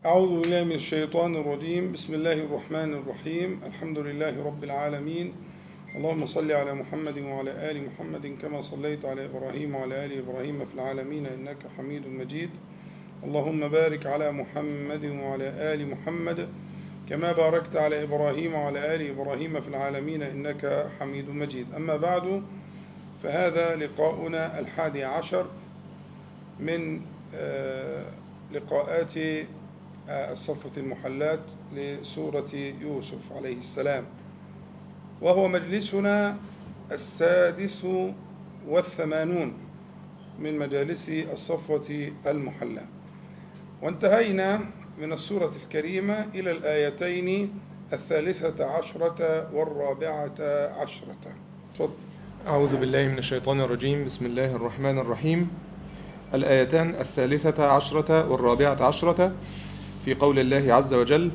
أعوذ بالله من الشيطان الرجيم بسم الله الرحمن الرحيم الحمد لله رب العالمين اللهم صل على محمد وعلى آل محمد كما صليت على إبراهيم وعلى آل إبراهيم في العالمين إنك حميد مجيد اللهم بارك على محمد وعلى آل محمد كما باركت على إبراهيم وعلى آل إبراهيم في العالمين إنك حميد مجيد أما بعد فهذا لقاؤنا الحادي عشر من لقاءات الصفة المحلات لسورة يوسف عليه السلام وهو مجلسنا السادس والثمانون من مجالس الصفوة المحلاة وانتهينا من السورة الكريمة إلى الآيتين الثالثة عشرة والرابعة عشرة تفضل أعوذ بالله من الشيطان الرجيم بسم الله الرحمن الرحيم الآيتان الثالثة عشرة والرابعة عشرة في قول الله عز وجل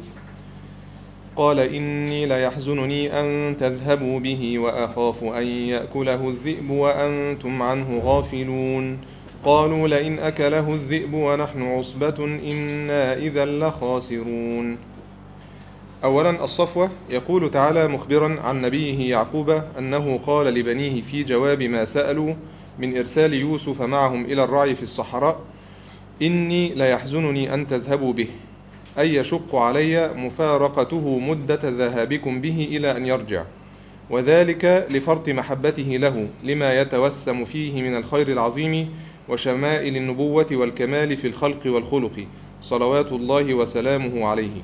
قال إني ليحزنني أن تذهبوا به وأخاف أن يأكله الذئب وأنتم عنه غافلون قالوا لئن أكله الذئب ونحن عصبة إنا إذا لخاسرون أولا الصفوة يقول تعالى مخبرا عن نبيه يعقوب أنه قال لبنيه في جواب ما سألوا من إرسال يوسف معهم إلى الرعي في الصحراء إني ليحزنني أن تذهبوا به أي يشق علي مفارقته مدة ذهابكم به إلى أن يرجع وذلك لفرط محبته له لما يتوسم فيه من الخير العظيم وشمائل النبوة والكمال في الخلق والخلق صلوات الله وسلامه عليه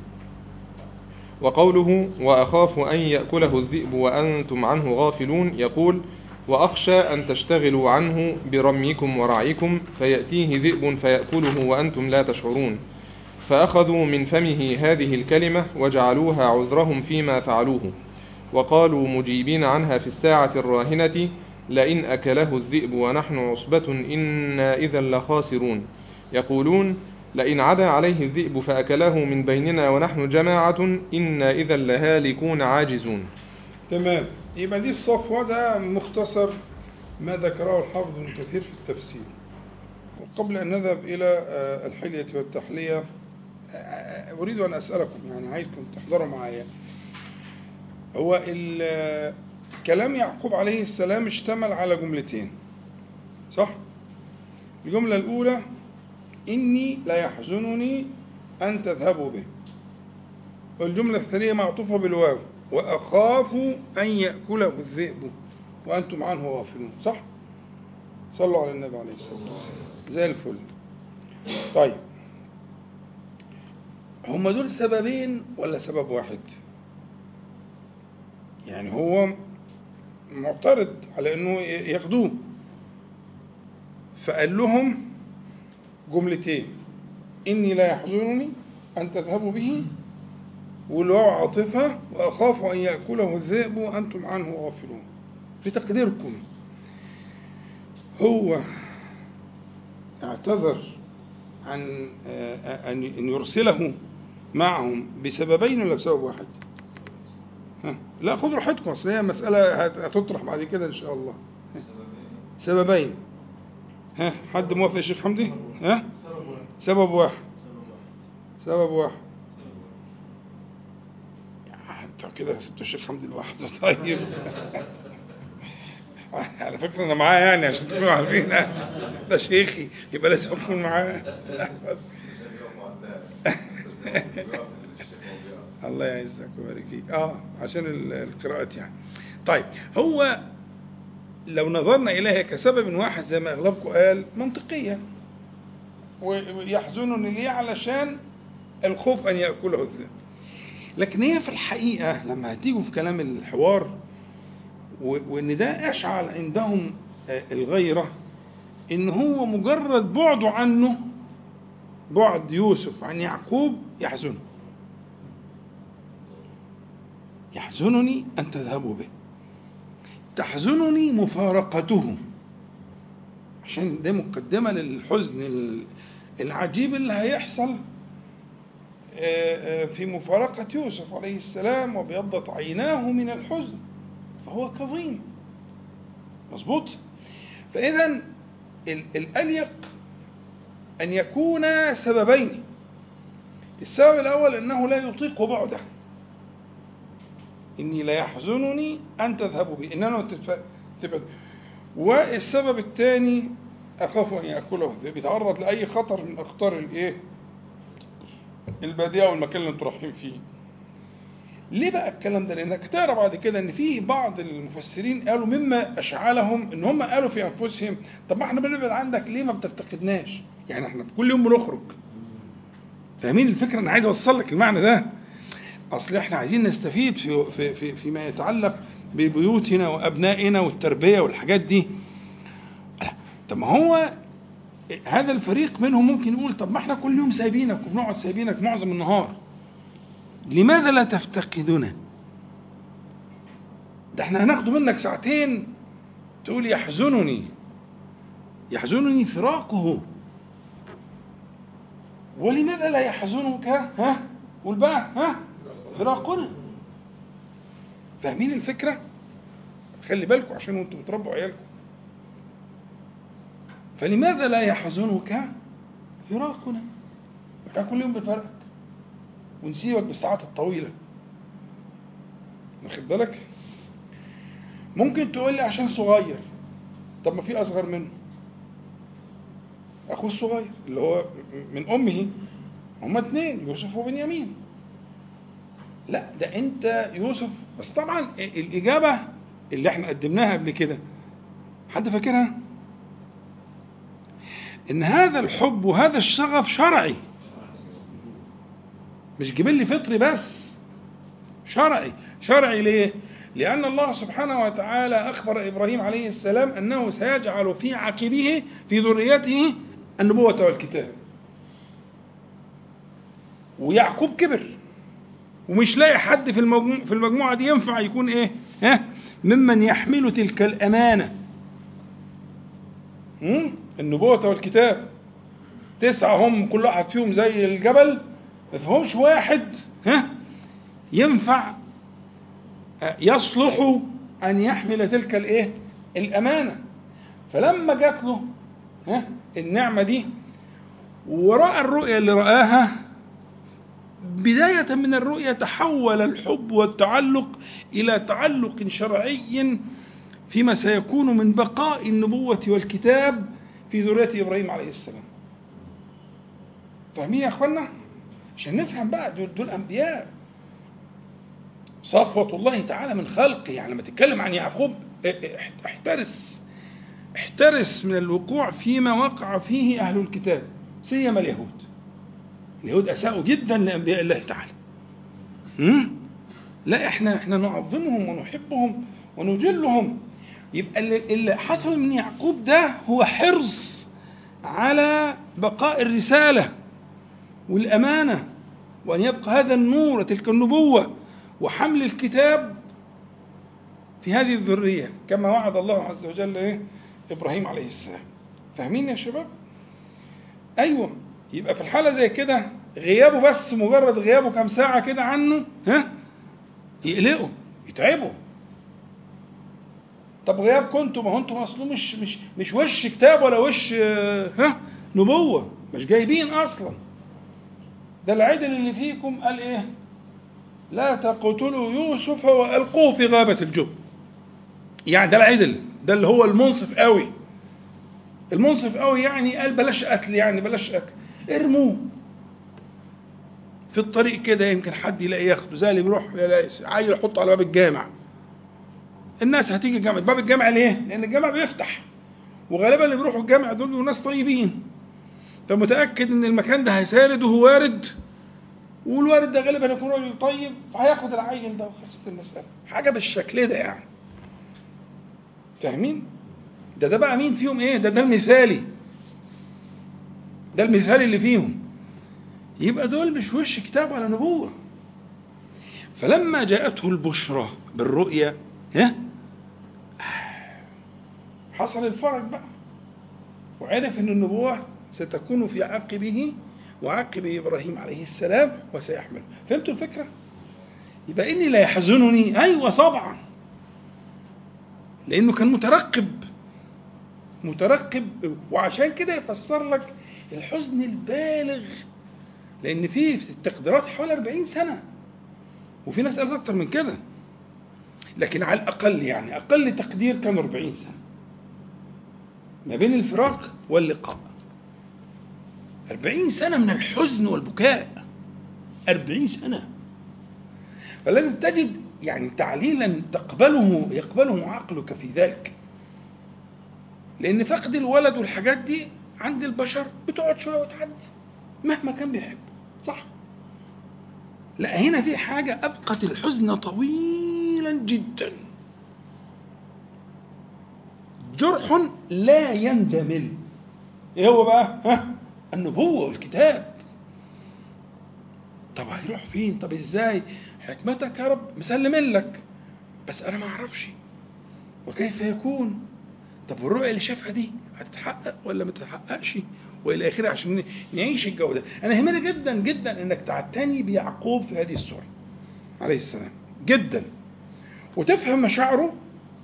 وقوله وأخاف أن يأكله الذئب وأنتم عنه غافلون يقول وأخشى أن تشتغلوا عنه برميكم ورعيكم فيأتيه ذئب فيأكله وأنتم لا تشعرون فأخذوا من فمه هذه الكلمة وجعلوها عذرهم فيما فعلوه وقالوا مجيبين عنها في الساعة الراهنة لئن أكله الذئب ونحن عصبة إنا إذا لخاسرون يقولون لئن عدا عليه الذئب فأكله من بيننا ونحن جماعة إنا إذا لهالكون عاجزون تمام يبقى دي الصفوة ده مختصر ما ذكره الحافظ ابن كثير في التفسير وقبل أن نذهب إلى الحلية والتحلية أريد أن أسألكم يعني عايزكم تحضروا معايا هو كلام يعقوب عليه السلام اشتمل على جملتين صح؟ الجملة الأولى إني لا يحزنني أن تذهبوا به والجملة الثانية معطوفة بالواو وأخاف أن يأكله الذئب وأنتم عنه غافلون صح؟ صلوا على النبي عليه الصلاة والسلام زي الفل طيب هم دول سببين ولا سبب واحد يعني هو معترض على انه ياخدوه فقال لهم جملتين اني لا يحزنني ان تذهبوا به والواو عاطفة وأخاف أن يأكله الذئب وأنتم عنه غافلون في تقديركم هو اعتذر عن أن يرسله معهم بسببين ولا بسبب واحد؟ ها. لا خذوا راحتكم اصل هي مسألة هتطرح بعد كده إن شاء الله سببين ها حد موافق يا شيخ حمدي؟ ها؟ سبب واحد سبب واحد انت كده سبت الشيخ حمدي لوحده طيب على فكرة أنا معاه يعني عشان تكونوا عارفين ده شيخي يبقى لازم أكون معاه الله يعزك ويبارك فيك اه عشان القراءات يعني طيب هو لو نظرنا إليها كسبب واحد زي ما أغلبكم قال منطقية ويحزنني ليه علشان الخوف أن يأكله الذئب لكن هي في الحقيقة لما هتيجوا في كلام الحوار وإن ده أشعل عندهم الغيرة إن هو مجرد بعده عنه بعد يوسف عن يعقوب يحزنه يحزنني أن تذهبوا به تحزنني مفارقته عشان ده مقدمة للحزن العجيب اللي هيحصل في مفارقة يوسف عليه السلام وبيضت عيناه من الحزن فهو كظيم مظبوط فإذا الأليق أن يكون سببين السبب الأول أنه لا يطيق بعده إني لا يحزنني أن تذهبوا بي إنما تبعد والسبب الثاني أخاف أن يأكله الذئب يتعرض لأي خطر من أخطار الإيه؟ البادية والمكان اللي أنتوا رايحين فيه. ليه بقى الكلام ده؟ لأنك تقرا بعد كده إن في بعض المفسرين قالوا مما أشعلهم إن هم قالوا في أنفسهم طب ما إحنا بنبعد عنك ليه ما بتفتقدناش؟ يعني إحنا كل يوم بنخرج. فاهمين الفكرة؟ أنا عايز أوصل لك المعنى ده. أصل إحنا عايزين نستفيد في في في فيما يتعلق ببيوتنا وأبنائنا والتربية والحاجات دي. طب ما هو هذا الفريق منهم ممكن يقول طب ما احنا كل يوم سايبينك وبنقعد سايبينك معظم النهار لماذا لا تفتقدنا ده احنا هناخده منك ساعتين تقول يحزنني يحزنني فراقه ولماذا لا يحزنك ها قول بقى ها فراقنا فاهمين الفكرة خلي بالكم عشان وانتم بتربوا عيالكم فلماذا لا يحزنك فراقنا احنا كل يوم بنفرقك ونسيبك بالساعات الطويلة واخد بالك ممكن تقول لي عشان صغير طب ما في أصغر منه أخوه الصغير اللي هو من أمه هما اتنين يوسف وبنيامين لا ده أنت يوسف بس طبعا الإجابة اللي احنا قدمناها قبل كده حد فاكرها؟ ان هذا الحب وهذا الشغف شرعي مش جبلي فطري بس شرعي شرعي ليه لان الله سبحانه وتعالى اخبر ابراهيم عليه السلام انه سيجعل في عقبه في ذريته النبوه والكتاب ويعقوب كبر ومش لاقي حد في المجموعة, في المجموعة دي ينفع يكون ايه ها ممن يحمل تلك الأمانة النبوة والكتاب تسعة هم كل واحد فيهم زي الجبل ما فيهمش واحد ها ينفع يصلح أن يحمل تلك الإيه؟ الأمانة فلما جات له ها النعمة دي ورأى الرؤية اللي رآها بداية من الرؤية تحول الحب والتعلق إلى تعلق شرعي فيما سيكون من بقاء النبوة والكتاب في ذرية إبراهيم عليه السلام فاهمين يا أخوانا؟ عشان نفهم بقى دول, دول أنبياء صفوة الله تعالى من خلقه يعني لما تتكلم عن يعقوب احترس احترس من الوقوع فيما وقع فيه أهل الكتاب سيما اليهود اليهود أساءوا جدا لأنبياء الله تعالى م? لا احنا احنا نعظمهم ونحبهم ونجلهم يبقى اللي, اللي حصل من يعقوب ده هو حرص على بقاء الرسالة والأمانة وأن يبقى هذا النور وتلك النبوة وحمل الكتاب في هذه الذرية كما وعد الله عز وجل إيه؟ إبراهيم عليه السلام فاهمين يا شباب؟ أيوة يبقى في الحالة زي كده غيابه بس مجرد غيابه كام ساعة كده عنه ها يقلقوا يتعبوا طب غياب كنتوا ما هو انتوا اصلا مش مش مش وش كتاب ولا وش ها نبوة مش جايبين اصلا ده العدل اللي فيكم قال ايه لا تقتلوا يوسف والقوه في غابة الجب يعني ده العدل ده اللي هو المنصف قوي المنصف قوي يعني قال بلاش قتل يعني بلاش قتل ارموه في الطريق كده يمكن حد يلاقي ياخده زي اللي بيروح عيل يحطه على باب الجامع الناس هتيجي الجامع باب الجامع ليه؟ لأن الجامع بيفتح وغالبا اللي بيروحوا الجامع دول ناس طيبين فمتأكد إن المكان ده هيسارد وهو وارد والوارد ده غالبا يكون راجل طيب فهياخد العيل ده وخلصت المسألة حاجة بالشكل ده يعني فاهمين؟ ده ده بقى مين فيهم ايه؟ ده ده المثالي ده المثالي اللي فيهم يبقى دول مش وش كتاب ولا نبوة فلما جاءته البشرى بالرؤيا ها حصل الفرج بقى وعرف ان النبوة ستكون في عقبه وعقب ابراهيم عليه السلام وسيحمل فهمتوا الفكرة؟ يبقى اني لا يحزنني ايوه طبعا لانه كان مترقب مترقب وعشان كده يفسر لك الحزن البالغ لان في في التقديرات حوالي 40 سنه وفي ناس قالت اكتر من كده لكن على الاقل يعني اقل تقدير كانوا 40 سنه ما بين الفراق واللقاء 40 سنه من الحزن والبكاء 40 سنه فلازم تجد يعني تعليلا تقبله يقبله عقلك في ذلك لان فقد الولد والحاجات دي عند البشر بتقعد شويه وتعدي مهما كان بيحب صح لا هنا في حاجه ابقت الحزن طويلا جدا جرح لا يندمل ايه هو بقى ها النبوه والكتاب طب هيروح فين طب ازاي حكمتك يا رب مسلمين لك بس انا ما اعرفش وكيف يكون طب والرؤية اللي شافها دي هتتحقق ولا ما تتحققش والى اخره عشان نعيش الجو ده انا يهمني جدا جدا انك تعتني بيعقوب في هذه السوره عليه السلام جدا وتفهم مشاعره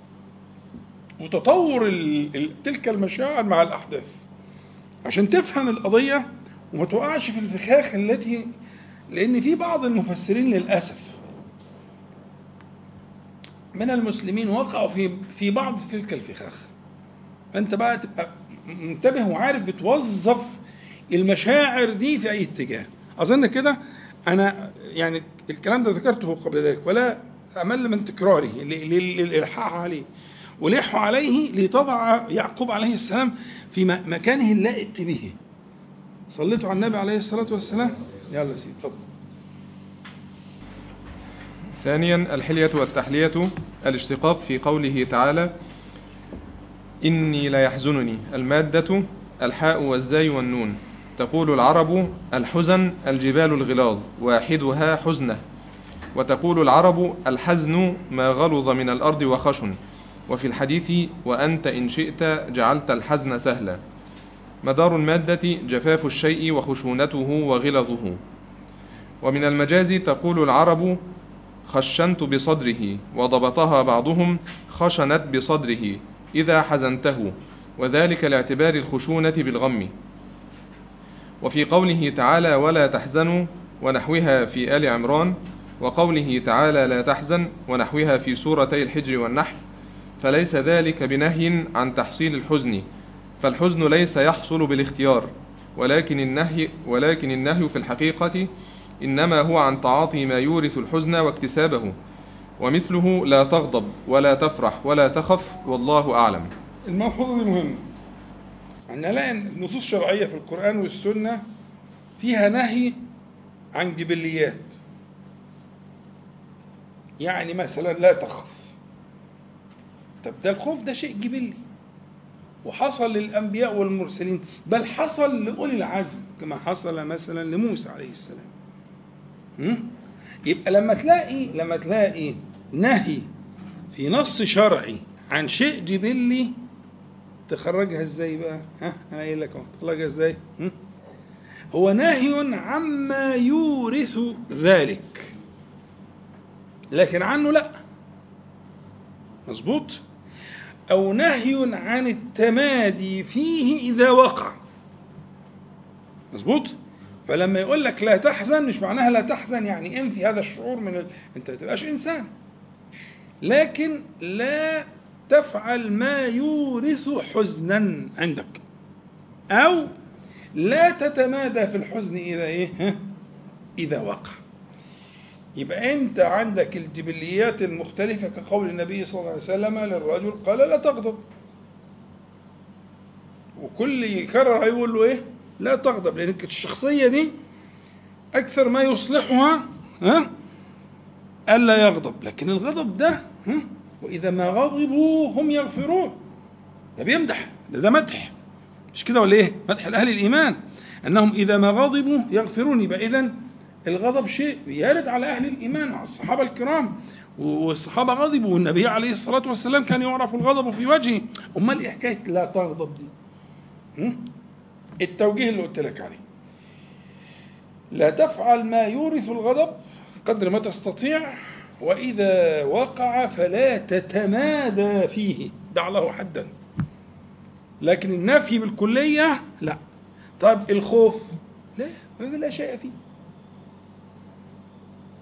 وتطور ال- ال- تلك المشاعر مع الاحداث عشان تفهم القضيه وما تقعش في الفخاخ التي لان في بعض المفسرين للاسف من المسلمين وقعوا في في بعض تلك الفخاخ فانت بقى تبقى منتبه وعارف بتوظف المشاعر دي في اي اتجاه اظن كده انا يعني الكلام ده ذكرته قبل ذلك ولا امل من تكراره ل- ل- للالحاح عليه ولح عليه لتضع يعقوب عليه السلام في م- مكانه اللائق به صليتوا على النبي عليه الصلاه والسلام يلا يا سيدي اتفضل ثانيا الحلية والتحلية الاشتقاق في قوله تعالى إني لا يحزنني المادة الحاء والزاي والنون تقول العرب الحزن الجبال الغلاظ واحدها حزنة وتقول العرب الحزن ما غلظ من الأرض وخشن وفي الحديث وأنت إن شئت جعلت الحزن سهلا مدار المادة جفاف الشيء وخشونته وغلظه ومن المجاز تقول العرب خشنت بصدره وضبطها بعضهم خشنت بصدره إذا حزنته وذلك لاعتبار الخشونة بالغم وفي قوله تعالى ولا تحزنوا ونحوها في آل عمران وقوله تعالى لا تحزن ونحوها في سورتي الحجر والنحل فليس ذلك بنهي عن تحصيل الحزن فالحزن ليس يحصل بالاختيار ولكن النهي ولكن النهي في الحقيقة إنما هو عن تعاطي ما يورث الحزن واكتسابه ومثله لا تغضب ولا تفرح ولا تخف والله أعلم الملحوظة دي مهمة أن نلاقي النصوص الشرعية في القرآن والسنة فيها نهي عن جبليات يعني مثلا لا تخف طب ده الخوف ده شيء جبلي وحصل للأنبياء والمرسلين بل حصل لأولي العزم كما حصل مثلا لموسى عليه السلام هم؟ يبقى لما تلاقي لما تلاقي نهي في نص شرعي عن شيء جبلي تخرجها ازاي بقى؟ ها انا قايل لك اهو تخرجها ازاي؟ هم؟ هو نهي عما يورث ذلك لكن عنه لا مظبوط او نهي عن التمادي فيه اذا وقع مظبوط فلما يقول لك لا تحزن مش معناها لا تحزن يعني انفي هذا الشعور من ال... انت ما تبقاش انسان لكن لا تفعل ما يورث حزنا عندك او لا تتمادى في الحزن اذا ايه ها؟ اذا وقع يبقى انت عندك الجبليات المختلفه كقول النبي صلى الله عليه وسلم للرجل قال لا تغضب وكل يكرر هيقول له ايه لا تغضب لان الشخصيه دي اكثر ما يصلحها ها الا يغضب لكن الغضب ده ها واذا ما غضبوا هم يغفرون ده بيمدح ده ده مدح مش كده ولا ايه مدح لاهل الايمان انهم اذا ما غضبوا يغفرون يبقى اذا الغضب شيء يرد على اهل الايمان على الصحابه الكرام والصحابه غضبوا والنبي عليه الصلاه والسلام كان يعرف الغضب في وجهه امال ايه حكايه لا تغضب دي م? التوجيه اللي قلت لك عليه لا تفعل ما يورث الغضب قدر ما تستطيع وإذا وقع فلا تتمادى فيه دع له حدا لكن النفي بالكلية لا طب الخوف لا هذا لا شيء فيه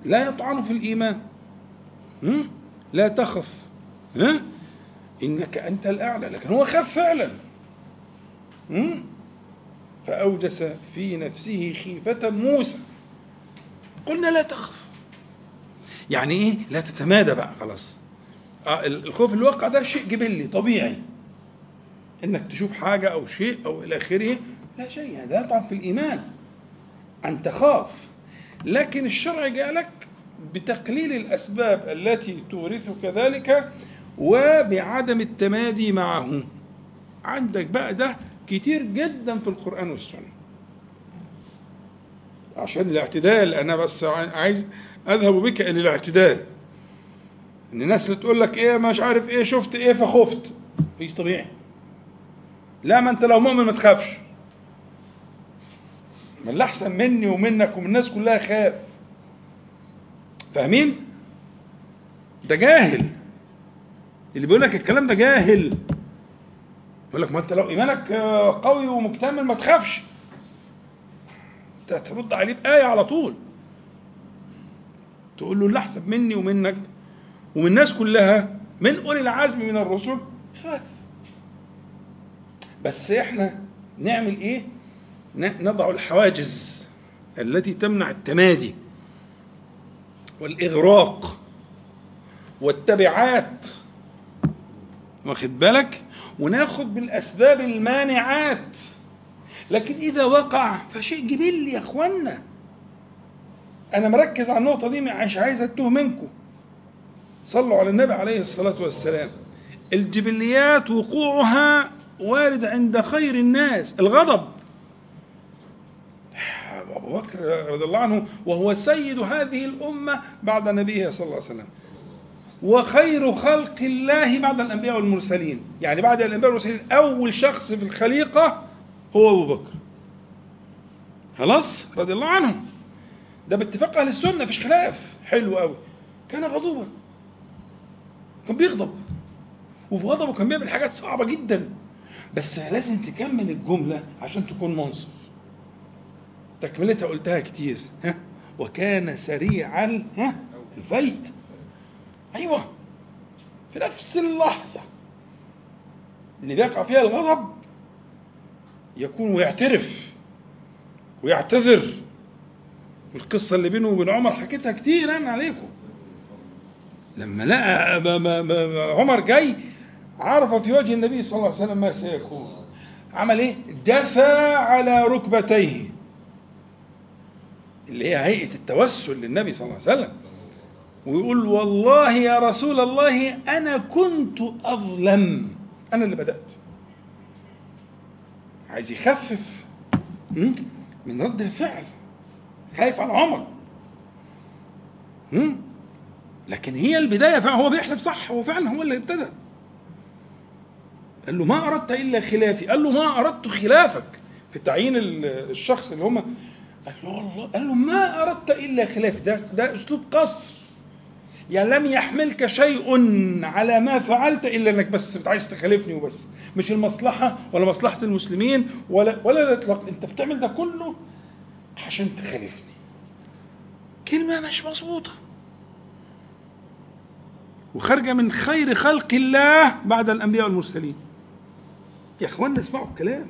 لا يطعن في الإيمان هم؟ لا تخف ها؟ إنك أنت الأعلى لكن هو خاف فعلا هم؟ فأوجس في نفسه خيفة موسى قلنا لا تخف يعني إيه لا تتمادى بقى خلاص آه الخوف اللي وقع ده شيء جبلي طبيعي انك تشوف حاجة او شيء او الى اخره لا شيء هذا يطعن في الايمان ان تخاف لكن الشرع جعلك بتقليل الاسباب التي تورثك ذلك وبعدم التمادي معه عندك بقى ده كتير جدا في القرآن والسنة عشان الاعتدال أنا بس عايز أذهب بك إلى الاعتدال إن الناس اللي تقول لك إيه مش عارف إيه شفت إيه فخفت مفيش طبيعي لا ما أنت لو مؤمن ما تخافش ما اللي أحسن مني ومنك ومن الناس كلها خاف فاهمين؟ ده جاهل اللي بيقول لك الكلام ده جاهل يقول لك ما انت لو ايمانك قوي ومكتمل ما تخافش انت هترد عليه بآية على طول تقول له اللي احسن مني ومنك ومن الناس كلها من اولي العزم من الرسل خاف بس احنا نعمل ايه نضع الحواجز التي تمنع التمادي والاغراق والتبعات واخد بالك وناخد بالاسباب المانعات لكن اذا وقع فشيء جبلي يا اخوانا انا مركز على النقطه دي مش عايز اتوه منكم صلوا على النبي عليه الصلاه والسلام الجبليات وقوعها وارد عند خير الناس الغضب ابو بكر رضي الله عنه وهو سيد هذه الامه بعد نبيه صلى الله عليه وسلم وخير خلق الله بعد الأنبياء والمرسلين يعني بعد الأنبياء والمرسلين أول شخص في الخليقة هو أبو بكر خلاص رضي الله عنه ده باتفاق أهل السنة مفيش خلاف حلو قوي كان غضوبا كان بيغضب وفي غضبه كان بيعمل حاجات صعبة جدا بس لازم تكمل الجملة عشان تكون منصف تكملتها قلتها كتير ها وكان سريع ها الفيء ايوه في نفس اللحظه اللي بيقع فيها الغضب يكون ويعترف ويعتذر القصة اللي بينه وبين عمر حكيتها كتير أنا عليكم لما لقى عمر جاي عرف في وجه النبي صلى الله عليه وسلم ما سيكون عمل ايه؟ دفى على ركبتيه اللي هي هيئة التوسل للنبي صلى الله عليه وسلم ويقول والله يا رسول الله أنا كنت أظلم أنا اللي بدأت عايز يخفف من رد الفعل خايف على عمر لكن هي البداية فهو بيحلف صح هو فعلا هو اللي ابتدى قال له ما أردت إلا خلافي قال له ما أردت خلافك في تعيين الشخص اللي هم قال له والله قال له ما أردت إلا خلافي ده ده أسلوب قصر يعني لم يحملك شيء على ما فعلت الا انك بس عايز تخالفني وبس مش المصلحه ولا مصلحه المسلمين ولا ولا الاطلاق انت بتعمل ده كله عشان تخالفني كلمه مش مظبوطه وخارجه من خير خلق الله بعد الانبياء والمرسلين يا اخوانا اسمعوا الكلام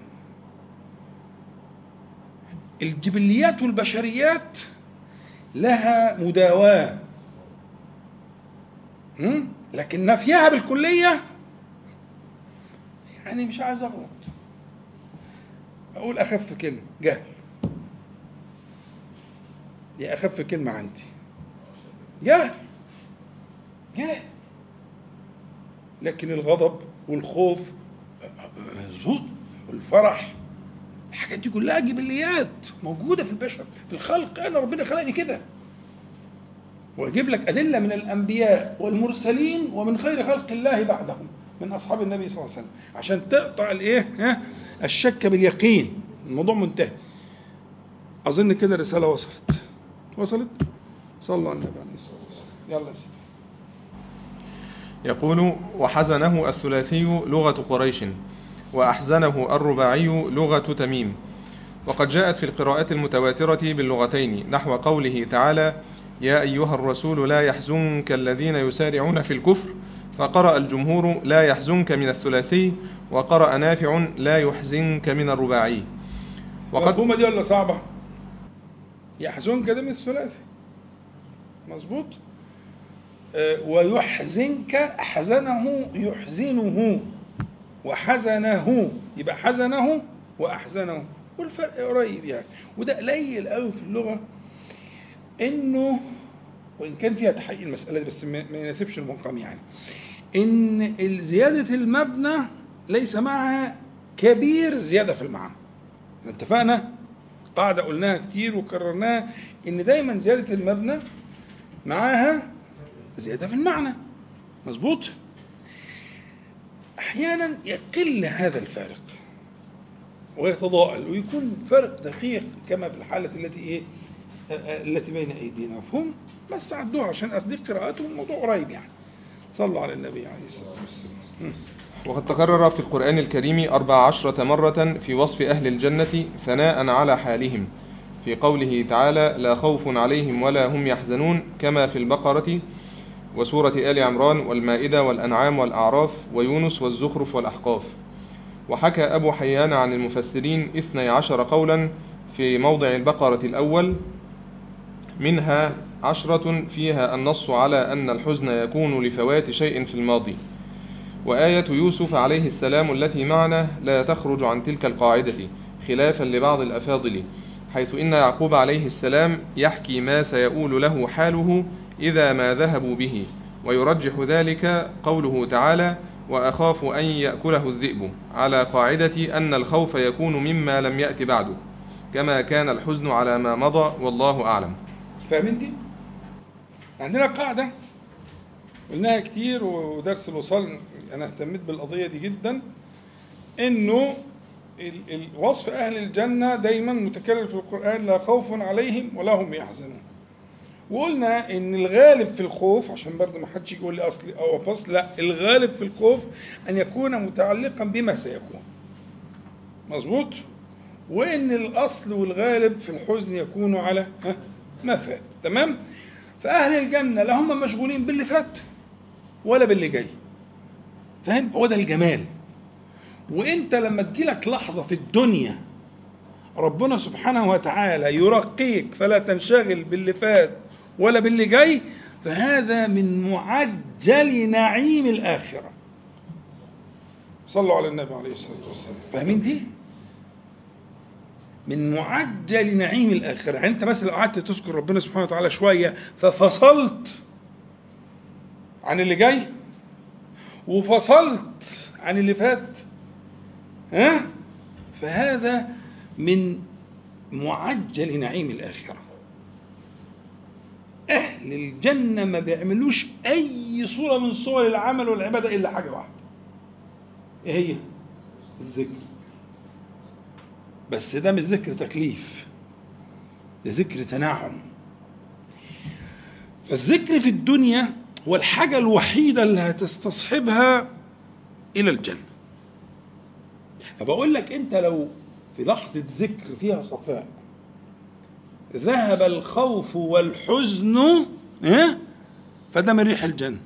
الجبليات والبشريات لها مداواه لكن نفيها بالكلية يعني مش عايز أغلط أقول أخف كلمة جهل دي أخف كلمة عندي جهل جهل لكن الغضب والخوف مظبوط والفرح الحاجات دي كلها جبليات موجودة في البشر في الخلق أنا ربنا خلقني كده ويجيب لك أدلة من الأنبياء والمرسلين ومن خير خلق الله بعدهم من أصحاب النبي صلى الله عليه وسلم عشان تقطع الإيه ها الشك باليقين الموضوع منتهي أظن كده الرسالة وصلت وصلت صلوا على النبي عليه الصلاة والسلام يلا يا سيدي يقول وحزنه الثلاثي لغة قريش وأحزنه الرباعي لغة تميم وقد جاءت في القراءات المتواترة باللغتين نحو قوله تعالى يا أيها الرسول لا يحزنك الذين يسارعون في الكفر فقرأ الجمهور لا يحزنك من الثلاثي وقرأ نافع لا يحزنك من الرباعي وقد مفهومة دي ولا صعبة؟ يحزنك ده من الثلاثي مظبوط آه، ويحزنك أحزنه يحزنه وحزنه يبقى حزنه وأحزنه والفرق قريب يعني وده قليل قوي في اللغة إنه وإن كان فيها تحقيق المسألة دي بس ما ما يناسبش المقام يعني إن زيادة المبنى ليس معها كبير زيادة في المعنى احنا اتفقنا قاعدة قلناها كتير وكررناها إن دايما زيادة المبنى معاها زيادة في المعنى مظبوط أحيانا يقل هذا الفارق ويتضاءل ويكون فرق دقيق كما في الحالة التي إيه آه، آه، التي بين أيدينا مفهوم بس عدوها عشان أصدق قراءته الموضوع قريب يعني صلوا على النبي عليه الصلاة والسلام مم. وقد تكرر في القرآن الكريم أربع عشرة مرة في وصف أهل الجنة ثناء على حالهم في قوله تعالى لا خوف عليهم ولا هم يحزنون كما في البقرة وسورة آل عمران والمائدة والأنعام والأعراف ويونس والزخرف والأحقاف وحكى أبو حيان عن المفسرين اثني عشر قولا في موضع البقرة الأول منها عشرة فيها النص على أن الحزن يكون لفوات شيء في الماضي وآية يوسف عليه السلام التي معنا لا تخرج عن تلك القاعدة خلافا لبعض الأفاضل حيث إن يعقوب عليه السلام يحكي ما سيؤول له حاله إذا ما ذهبوا به ويرجح ذلك قوله تعالى وأخاف أن يأكله الذئب على قاعدة أن الخوف يكون مما لم يأت بعده كما كان الحزن على ما مضى والله أعلم فاهمين دي؟ عندنا قاعدة قلناها كتير ودرس الوصال أنا اهتميت بالقضية دي جدا إنه ال- ال- وصف أهل الجنة دايما متكرر في القرآن لا خوف عليهم ولا هم يحزنون وقلنا ان الغالب في الخوف عشان برضه ما حدش يقول لي اصلي او فصل لا الغالب في الخوف ان يكون متعلقا بما سيكون مظبوط وان الاصل والغالب في الحزن يكون على ها ما فات تمام فاهل الجنه لا هم مشغولين باللي فات ولا باللي جاي فاهم هو ده الجمال وانت لما تجيلك لحظه في الدنيا ربنا سبحانه وتعالى يرقيك فلا تنشغل باللي فات ولا باللي جاي فهذا من معجل نعيم الآخرة صلوا على النبي عليه الصلاة والسلام فاهمين دي؟ من معجل نعيم الآخرة يعني أنت مثلا لو قعدت تذكر ربنا سبحانه وتعالى شوية ففصلت عن اللي جاي وفصلت عن اللي فات ها فهذا من معجل نعيم الآخرة أهل الجنة ما بيعملوش أي صورة من صور العمل والعبادة إلا حاجة واحدة إيه هي؟ الذكر بس ده مش ذكر تكليف ده ذكر تنعم فالذكر في الدنيا هو الحاجة الوحيدة اللي هتستصحبها إلى الجنة فبقول لك أنت لو في لحظة ذكر فيها صفاء ذهب الخوف والحزن ها فده من ريح الجنة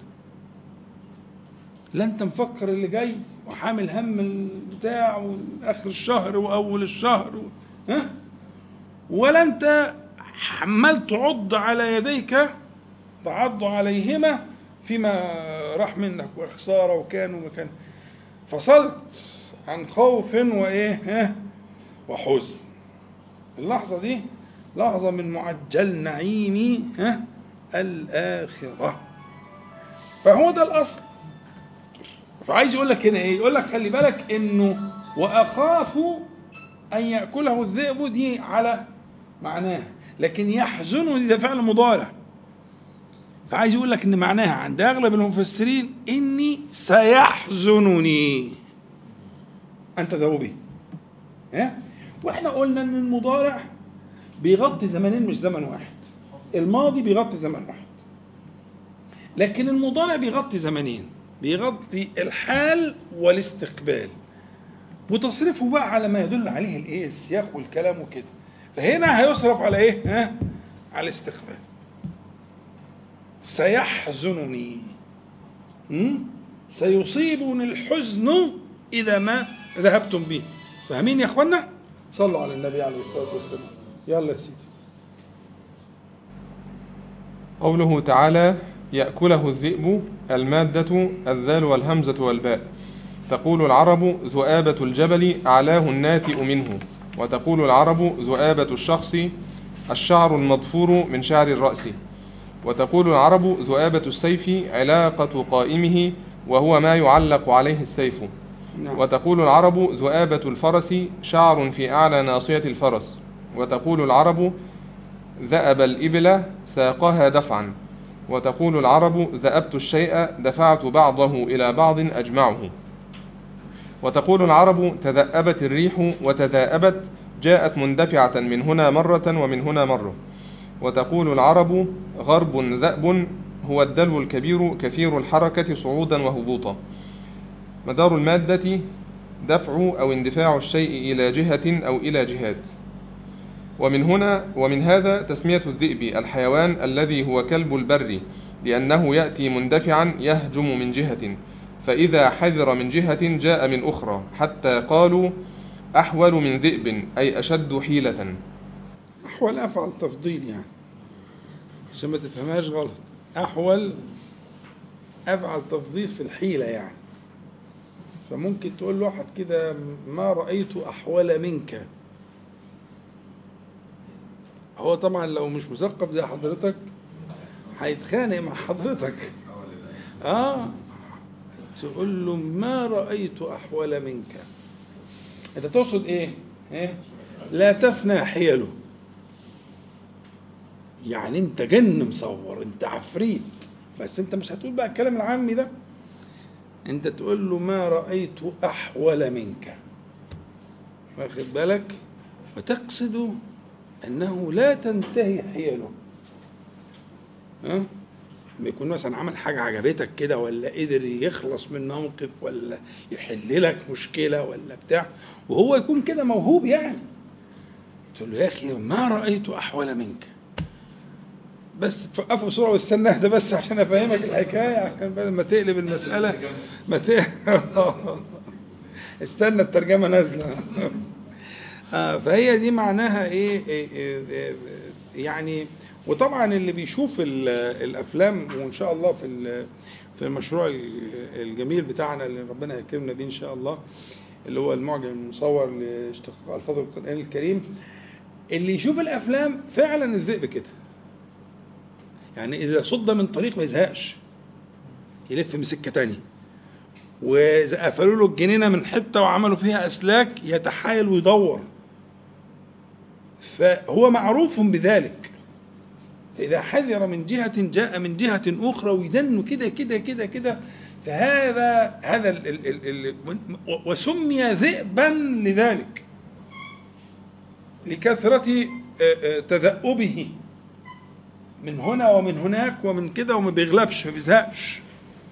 لا انت مفكر اللي جاي وحامل هم البتاع واخر الشهر واول الشهر و... ها ولا انت عمال تعض على يديك تعض عليهما فيما راح منك وخساره وكان ومكان فصلت عن خوف وايه ها وحزن اللحظه دي لحظه من معجل نعيم ها الاخره فهو ده الاصل فعايز يقول لك هنا ايه يقول لك خلي بالك انه واخاف ان ياكله الذئب دي على معناه لكن يحزنني ده فعل مضارع فعايز يقول لك ان معناها عند اغلب المفسرين اني سيحزنني ان تذهبوا به ها واحنا قلنا ان المضارع بيغطي زمانين مش زمن واحد الماضي بيغطي زمن واحد لكن المضارع بيغطي زمنين بيغطي الحال والاستقبال وتصريفه بقى على ما يدل عليه الايه السياق والكلام وكده فهنا هيصرف على ايه ها على الاستقبال سيحزنني م? سيصيبني الحزن إذا ما ذهبتم به فاهمين يا أخوانا صلوا على النبي عليه الصلاة والسلام يلا يا سيدي قوله تعالى يأكله الذئب المادة الذال والهمزة والباء تقول العرب ذؤابة الجبل أعلاه الناتئ منه وتقول العرب ذؤابة الشخص الشعر المضفور من شعر الرأس وتقول العرب ذؤابة السيف علاقة قائمه وهو ما يعلق عليه السيف نعم. وتقول العرب ذؤابة الفرس شعر في أعلى ناصية الفرس وتقول العرب ذأب الإبل ساقها دفعا وتقول العرب ذأبت الشيء دفعت بعضه إلى بعض أجمعه وتقول العرب تذأبت الريح وتذاءبت جاءت مندفعة من هنا مرة ومن هنا مرة وتقول العرب غرب ذأب هو الدلو الكبير كثير الحركة صعودا وهبوطا مدار المادة دفع أو اندفاع الشيء إلى جهة أو إلى جهات ومن هنا ومن هذا تسمية الذئب الحيوان الذي هو كلب البر لأنه يأتي مندفعا يهجم من جهة فإذا حذر من جهة جاء من أخرى حتى قالوا أحول من ذئب أي أشد حيلة أحول أفعل تفضيل يعني عشان ما تفهمهاش غلط أحول أفعل تفضيل في الحيلة يعني فممكن تقول لواحد كده ما رأيت أحول منك هو طبعا لو مش مثقف زي حضرتك هيتخانق مع حضرتك اه تقول له ما رأيت أحول منك أنت تقصد إيه؟ إيه؟ لا تفنى حيله يعني أنت جن مصور أنت عفريت بس أنت مش هتقول بقى الكلام العامي ده أنت تقول له ما رأيت أحول منك واخد بالك وتقصد أنه لا تنتهي حيله ها؟ لما يكون مثلا عمل حاجة عجبتك كده ولا قدر يخلص من موقف ولا يحل لك مشكلة ولا بتاع وهو يكون كده موهوب يعني تقول له يا أخي ما رأيت أحول منك بس توقفه بسرعة واستنى اهدى بس عشان أفهمك الحكاية عشان بدل ما تقلب المسألة ما ت... استنى الترجمة نازلة آه، فهي دي معناها إيه, إيه, إيه يعني وطبعا اللي بيشوف ال- الافلام وان شاء الله في ال- في المشروع ال- الجميل بتاعنا اللي ربنا يكرمنا بيه ان شاء الله اللي هو المعجم المصور لاشتقاق الفاظ القران الكريم اللي يشوف الافلام فعلا الذئب كده يعني اذا صد من طريق ما يزهقش يلف من سكه تانية واذا قفلوا له الجنينه من حته وعملوا فيها اسلاك يتحايل ويدور فهو معروف بذلك إذا حذر من جهة جاء من جهة أخرى ويدن كده كده كده كده فهذا هذا ال ال ال ال وسمي ذئبا لذلك لكثرة تذأبه من هنا ومن هناك ومن كده وما بيغلبش ما بيزهقش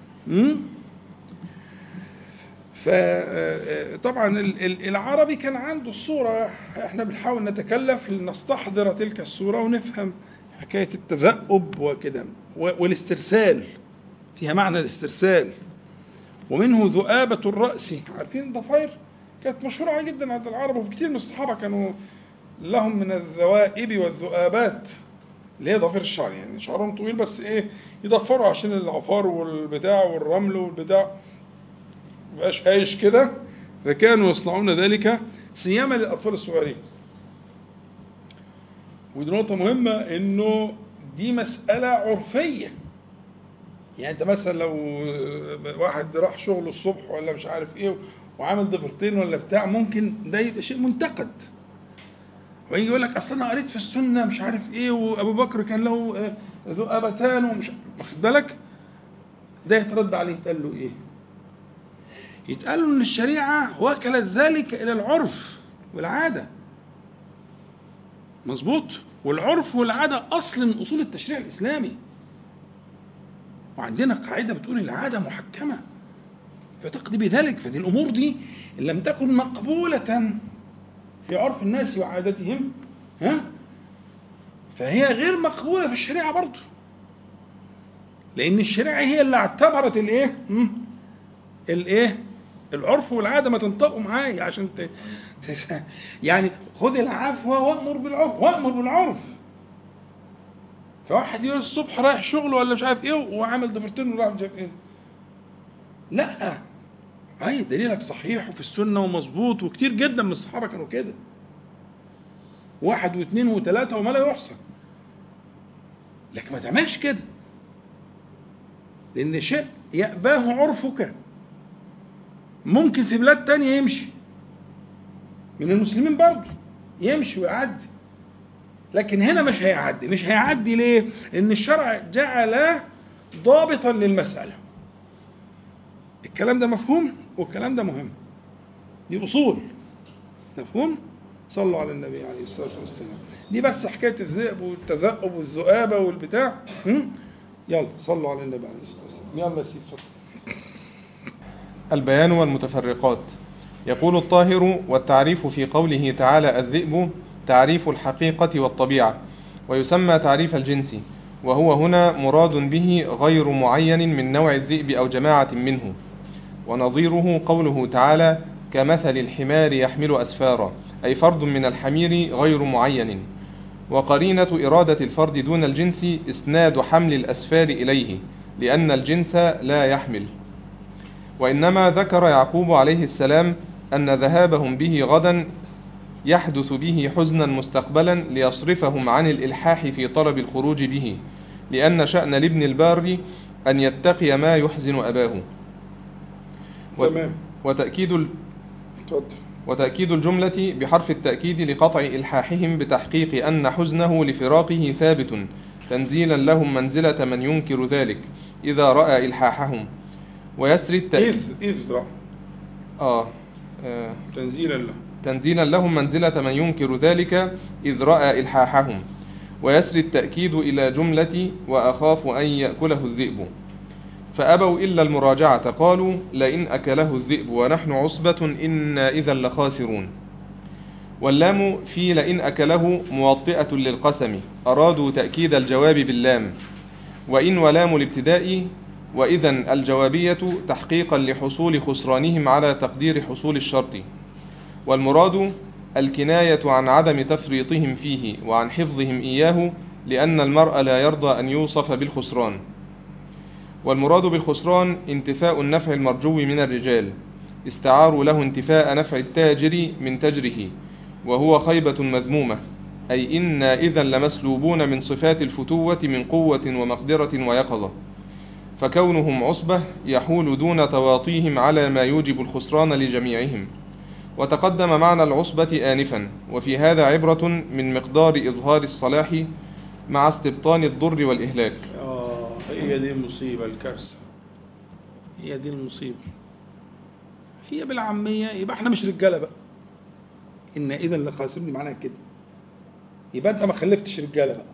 فطبعا العربي كان عنده الصورة احنا بنحاول نتكلف لنستحضر تلك الصورة ونفهم حكاية التذأب وكده والاسترسال فيها معنى الاسترسال ومنه ذؤابة الرأس عارفين الضفاير كانت مشهورة جدا عند العرب وفي كتير من الصحابة كانوا لهم من الذوائب والذؤابات اللي هي ضفير الشعر يعني شعرهم طويل بس ايه يضفروا عشان العفار والبتاع والرمل والبتاع مبقاش هايش كده فكانوا يصنعون ذلك سيما للأطفال الصغيرين ودي نقطة مهمة إنه دي مسألة عرفية يعني أنت مثلا لو واحد راح شغله الصبح ولا مش عارف إيه وعامل ضفرتين ولا بتاع ممكن ده يبقى شيء منتقد ويجي يقول لك أصل أنا قريت في السنة مش عارف إيه وأبو بكر كان له ذؤابتان ومش واخد بالك ده يترد عليه يتقال له إيه؟ يتقال له إن الشريعة وكلت ذلك إلى العرف والعادة مظبوط والعرف والعادة أصل من أصول التشريع الإسلامي وعندنا قاعدة بتقول العادة محكمة فتقضي بذلك فدي الأمور دي إن لم تكن مقبولة في عرف الناس وعادتهم ها فهي غير مقبولة في الشريعة برضه لان الشريعه هي اللي اعتبرت الايه مم؟ الايه العرف والعاده ما تنطقوا معايا عشان ت... ت- يعني خذ العفو وامر بالعرف وامر بالعرف فواحد يقول الصبح رايح شغله ولا مش عارف ايه وعامل ضفيرتين ولا مش عارف ايه لا اي دليلك صحيح وفي السنه ومظبوط وكتير جدا من الصحابه كانوا كده واحد واثنين وثلاثه وما لا يحصى لكن ما تعملش كده لان شيء يأباه عرفك ممكن في بلاد تانية يمشي من المسلمين برضه يمشي ويعدي لكن هنا مش هيعدي مش هيعدي ليه لان الشرع جعل ضابطا للمسألة الكلام ده مفهوم والكلام ده مهم دي أصول مفهوم صلوا على النبي عليه الصلاة والسلام دي بس حكاية الذئب والتذئب والذؤابة والبتاع هم؟ يلا صلوا على النبي عليه الصلاة والسلام يلا يا سيدي اتفضل البيان والمتفرقات يقول الطاهر والتعريف في قوله تعالى الذئب تعريف الحقيقة والطبيعة ويسمى تعريف الجنس وهو هنا مراد به غير معين من نوع الذئب أو جماعة منه ونظيره قوله تعالى كمثل الحمار يحمل أسفارا أي فرد من الحمير غير معين وقرينة إرادة الفرد دون الجنس إسناد حمل الأسفار إليه لأن الجنس لا يحمل وإنما ذكر يعقوب عليه السلام أن ذهابهم به غدا يحدث به حزنا مستقبلا ليصرفهم عن الإلحاح في طلب الخروج به لأن شأن لابن البار أن يتقي ما يحزن أباه و- تمام وتأكيد ال- اتفضل وتأكيد الجملة بحرف التأكيد لقطع إلحاحهم بتحقيق أن حزنه لفراقه ثابت تنزيلا لهم منزلة من ينكر ذلك إذا رأى إلحاحهم ويسري التأكيد إذ إذ رأى آه. آه. تنزيلا له تنزيلا لهم منزلة من ينكر ذلك إذ رأى إلحاحهم ويسري التأكيد إلى جملة وأخاف أن يأكله الذئب فأبوا إلا المراجعة قالوا لئن أكله الذئب ونحن عصبة إنا إذا لخاسرون واللام في لئن أكله موطئة للقسم أرادوا تأكيد الجواب باللام وإن ولام الابتداء وإذا الجوابية تحقيقا لحصول خسرانهم على تقدير حصول الشرط والمراد الكناية عن عدم تفريطهم فيه وعن حفظهم إياه لأن المرء لا يرضى أن يوصف بالخسران والمراد بالخسران انتفاء النفع المرجو من الرجال استعاروا له انتفاء نفع التاجر من تجره وهو خيبة مذمومة أي إنا إذا لمسلوبون من صفات الفتوة من قوة ومقدرة ويقظة فكونهم عصبة يحول دون تواطيهم على ما يوجب الخسران لجميعهم وتقدم معنى العصبة آنفا وفي هذا عبرة من مقدار إظهار الصلاح مع استبطان الضر والإهلاك آه هي دي المصيبة الكارثة هي دي المصيبة هي بالعامية يبقى احنا مش رجالة بقى إن إذا لخاسرين معناها كده يبقى أنت ما خلفتش رجالة بقى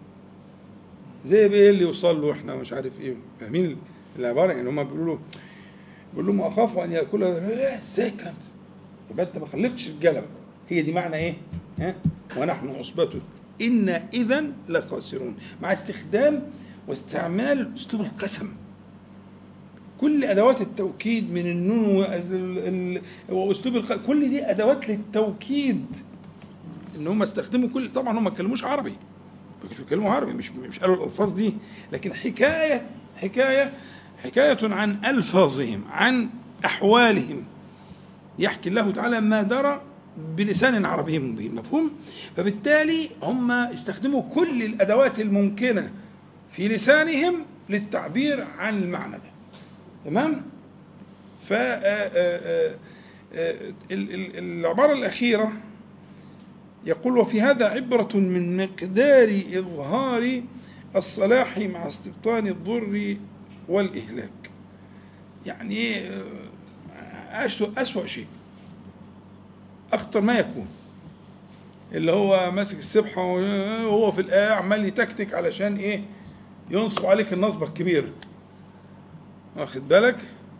زي بإيه اللي يوصل له إحنا مش عارف إيه فاهمين العبارة يعني هما بيقولوا له بيقول لهم أخاف أن يأكل لا إزاي الكلام ده يبقى أنت ما خلفتش رجالة بقى هي دي معنى إيه؟ ها؟ ونحن عصبة إن إذا لخاسرون مع استخدام واستعمال أسلوب القسم كل أدوات التوكيد من النون وال- ال- وأسلوب الق... كل دي أدوات للتوكيد إن هم استخدموا كل طبعا هم ما اتكلموش عربي مش بيتكلموا عربي مش مش قالوا الألفاظ دي لكن حكاية حكاية حكاية عن ألفاظهم عن أحوالهم يحكي الله تعالى ما درى بلسان عربي مبين مفهوم فبالتالي هم استخدموا كل الأدوات الممكنة في لسانهم للتعبير عن المعنى ده تمام ف آه، آه، آه، آه، ال- ال- العبارة الأخيرة يقول وفي هذا عبرة من مقدار إظهار الصلاح مع استبطان الضر والإهلاك يعني آه، أسوأ, أسوأ شيء أخطر ما يكون اللي هو ماسك السبحة وهو في الآية عمال يتكتك علشان إيه ينصب عليك النصبة الكبيرة واخد بالك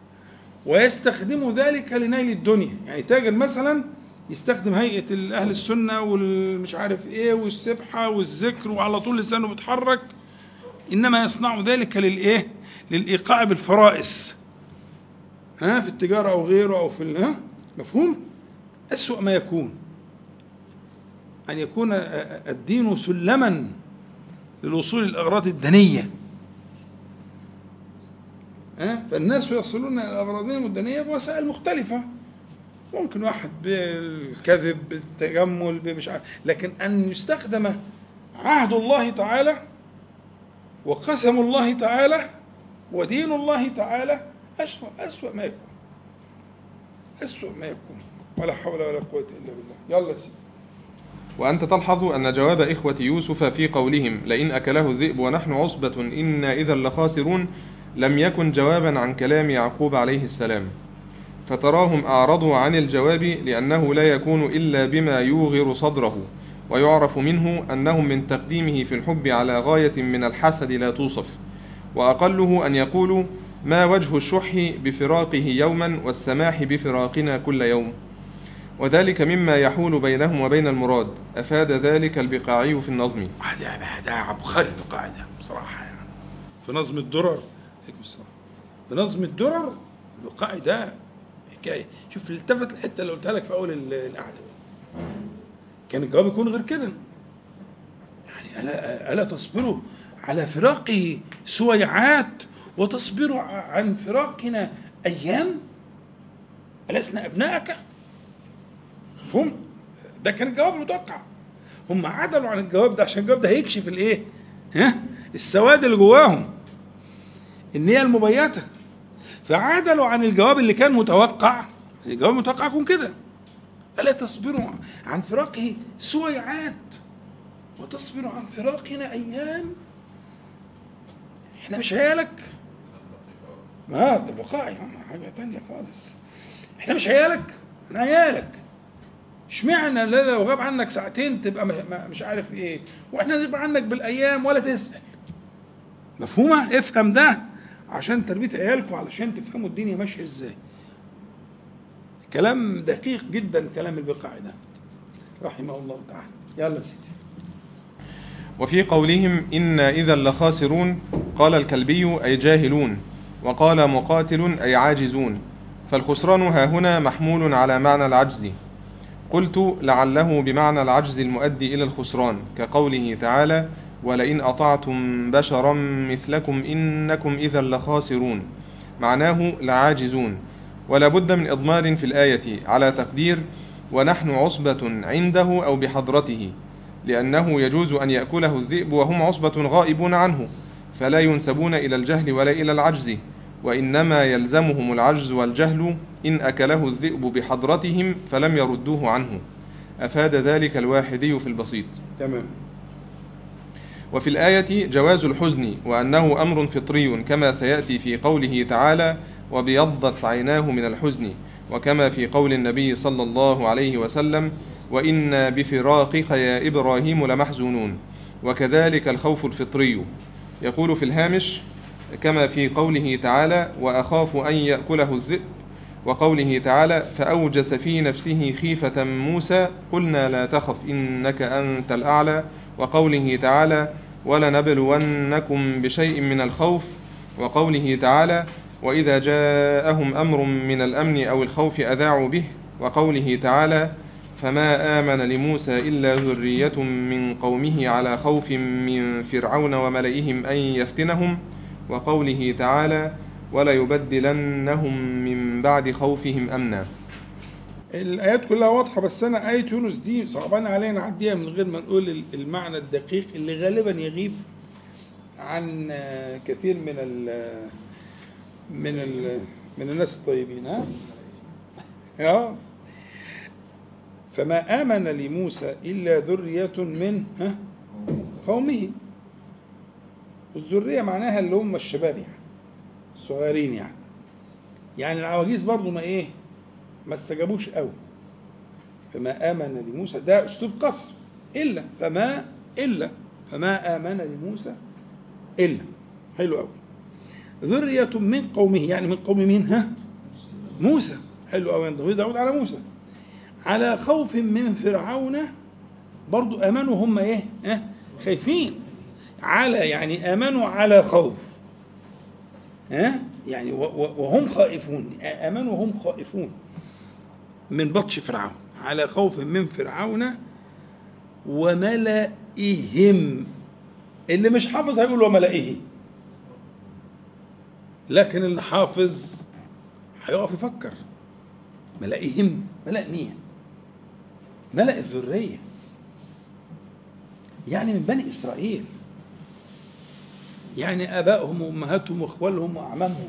ويستخدم ذلك لنيل الدنيا يعني تاجر مثلا يستخدم هيئة أهل السنة والمش عارف إيه والسبحة والذكر وعلى طول لسانه بيتحرك إنما يصنع ذلك للإيه للإيقاع بالفرائس ها في التجارة أو غيره أو في ال- ها مفهوم أسوأ ما يكون أن يكون الدين سلما للوصول للأغراض الدنية ها فالناس يصلون إلى أغراضهم الدنية بوسائل مختلفة ممكن واحد بالكذب بالتجمل مش عارف لكن أن يستخدم عهد الله تعالى وقسم الله تعالى ودين الله تعالى أسوأ أسوأ ما يكون أسوأ ما يكون ولا حول ولا قوة إلا بالله يلا يا سيدي وأنت تلحظ أن جواب إخوة يوسف في قولهم لئن أكله الذئب ونحن عصبة إنا إذا لخاسرون لم يكن جوابا عن كلام يعقوب عليه السلام فتراهم أعرضوا عن الجواب لأنه لا يكون إلا بما يوغر صدره ويعرف منه أنهم من تقديمه في الحب على غاية من الحسد لا توصف وأقله أن يقولوا ما وجه الشح بفراقه يوما والسماح بفراقنا كل يوم وذلك مما يحول بينهم وبين المراد أفاد ذلك البقاعي في النظم هذا هذا عبقري القاعدة بصراحة يعني في نظم الدرر عليكم السلام في نظم الدرر الوقائي ده حكاية شوف التفت الحتة اللي قلتها لك في أول ال- القعدة كان الجواب يكون غير كده يعني ألا, ألا تصبروا على فراقه سويعات وتصبروا ع- عن فراقنا أيام ألسنا أبناءك مفهوم ده كان الجواب المتوقع هم عدلوا عن الجواب ده عشان الجواب ده هيكشف الايه ها السواد اللي جواهم النية المبيتة فعدلوا عن الجواب اللي كان متوقع الجواب المتوقع يكون كده ألا تصبروا عن فراقه سويعات وتصبروا عن فراقنا أيام احنا مش عيالك ما ده الوقائي حاجة تانية خالص احنا مش عيالك احنا عيالك اشمعنى لا لو غاب عنك ساعتين تبقى م- م- مش عارف ايه واحنا نغيب عنك بالايام ولا تسال مفهومه افهم ده عشان تربيه عيالكم علشان تفهموا الدنيا ماشيه ازاي كلام دقيق جدا كلام البقاعي ده رحمه الله تعالى يلا يا سيدي وفي قولهم إنا إذا لخاسرون قال الكلبي أي جاهلون وقال مقاتل أي عاجزون فالخسران ها هنا محمول على معنى العجز قلت لعله بمعنى العجز المؤدي إلى الخسران كقوله تعالى ولئن أطعتم بشرا مثلكم إنكم إذا لخاسرون معناه لعاجزون ولا بد من إضمار في الآية على تقدير ونحن عصبة عنده أو بحضرته لأنه يجوز أن يأكله الذئب وهم عصبة غائبون عنه فلا ينسبون إلى الجهل ولا إلى العجز وإنما يلزمهم العجز والجهل إن أكله الذئب بحضرتهم فلم يردوه عنه أفاد ذلك الواحدي في البسيط تمام وفي الآية جواز الحزن وأنه أمر فطري كما سيأتي في قوله تعالى وبيضت عيناه من الحزن وكما في قول النبي صلى الله عليه وسلم وإنا بفراقك يا إبراهيم لمحزونون وكذلك الخوف الفطري يقول في الهامش كما في قوله تعالى وأخاف أن يأكله الذئب وقوله تعالى فأوجس في نفسه خيفة موسى قلنا لا تخف إنك أنت الأعلى وقوله تعالى ولنبلونكم بشيء من الخوف وقوله تعالى وإذا جاءهم أمر من الأمن أو الخوف أذاعوا به وقوله تعالى فما آمن لموسى إلا ذرية من قومه على خوف من فرعون وملئهم أن يفتنهم وقوله تعالى وليبدلنهم من بعد خوفهم أمنا الآيات كلها واضحة بس أنا آية يونس دي صعبان علينا نعديها من غير ما نقول المعنى الدقيق اللي غالبا يغيب عن كثير من ال من ال من الناس الطيبين ها؟ اه فما آمن لموسى إلا ذرية من ها قومه والذرية معناها اللي هم الشباب يعني الصغيرين يعني يعني العواجيز برضو ما ايه ما استجابوش قوي فما آمن لموسى ده أسلوب قصر إلا فما إلا فما آمن لموسى إلا حلو قوي ذرية من قومه يعني من قوم مين ها موسى حلو قوي ضمير داود على موسى على خوف من فرعون برضو آمنوا هم إيه ها خايفين على يعني آمنوا على خوف ها يعني وهم خائفون امنوا وهم خائفون من بطش فرعون على خوف من فرعون وملئهم اللي مش حافظ هيقول وملئه لكن اللي حافظ هيقف يفكر ملئهم ملأ مين ملأ الذرية يعني من بني إسرائيل يعني آبائهم وأمهاتهم وإخوالهم وأعمامهم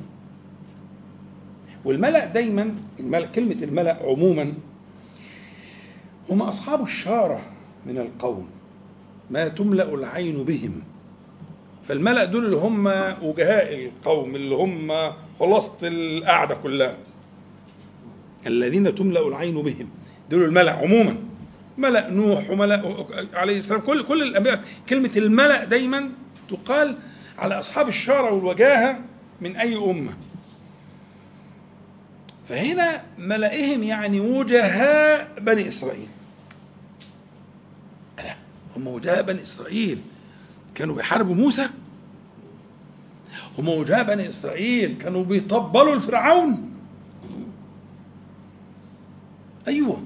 والملأ دايما الملأ كلمة الملأ عموما هم أصحاب الشارة من القوم ما تملأ العين بهم فالملأ دول اللي هم وجهاء القوم اللي هم خلاصة القعدة كلها الذين تملأ العين بهم دول الملأ عموما ملأ نوح وملأ عليه السلام كل كل الأنبياء كلمة الملأ دايما تقال على أصحاب الشارة والوجاهة من أي أمة فهنا ملئهم يعني وجهاء بني إسرائيل لا هم وجهاء بني إسرائيل كانوا بيحاربوا موسى هم وجهاء بني إسرائيل كانوا بيطبلوا لفرعون أيوه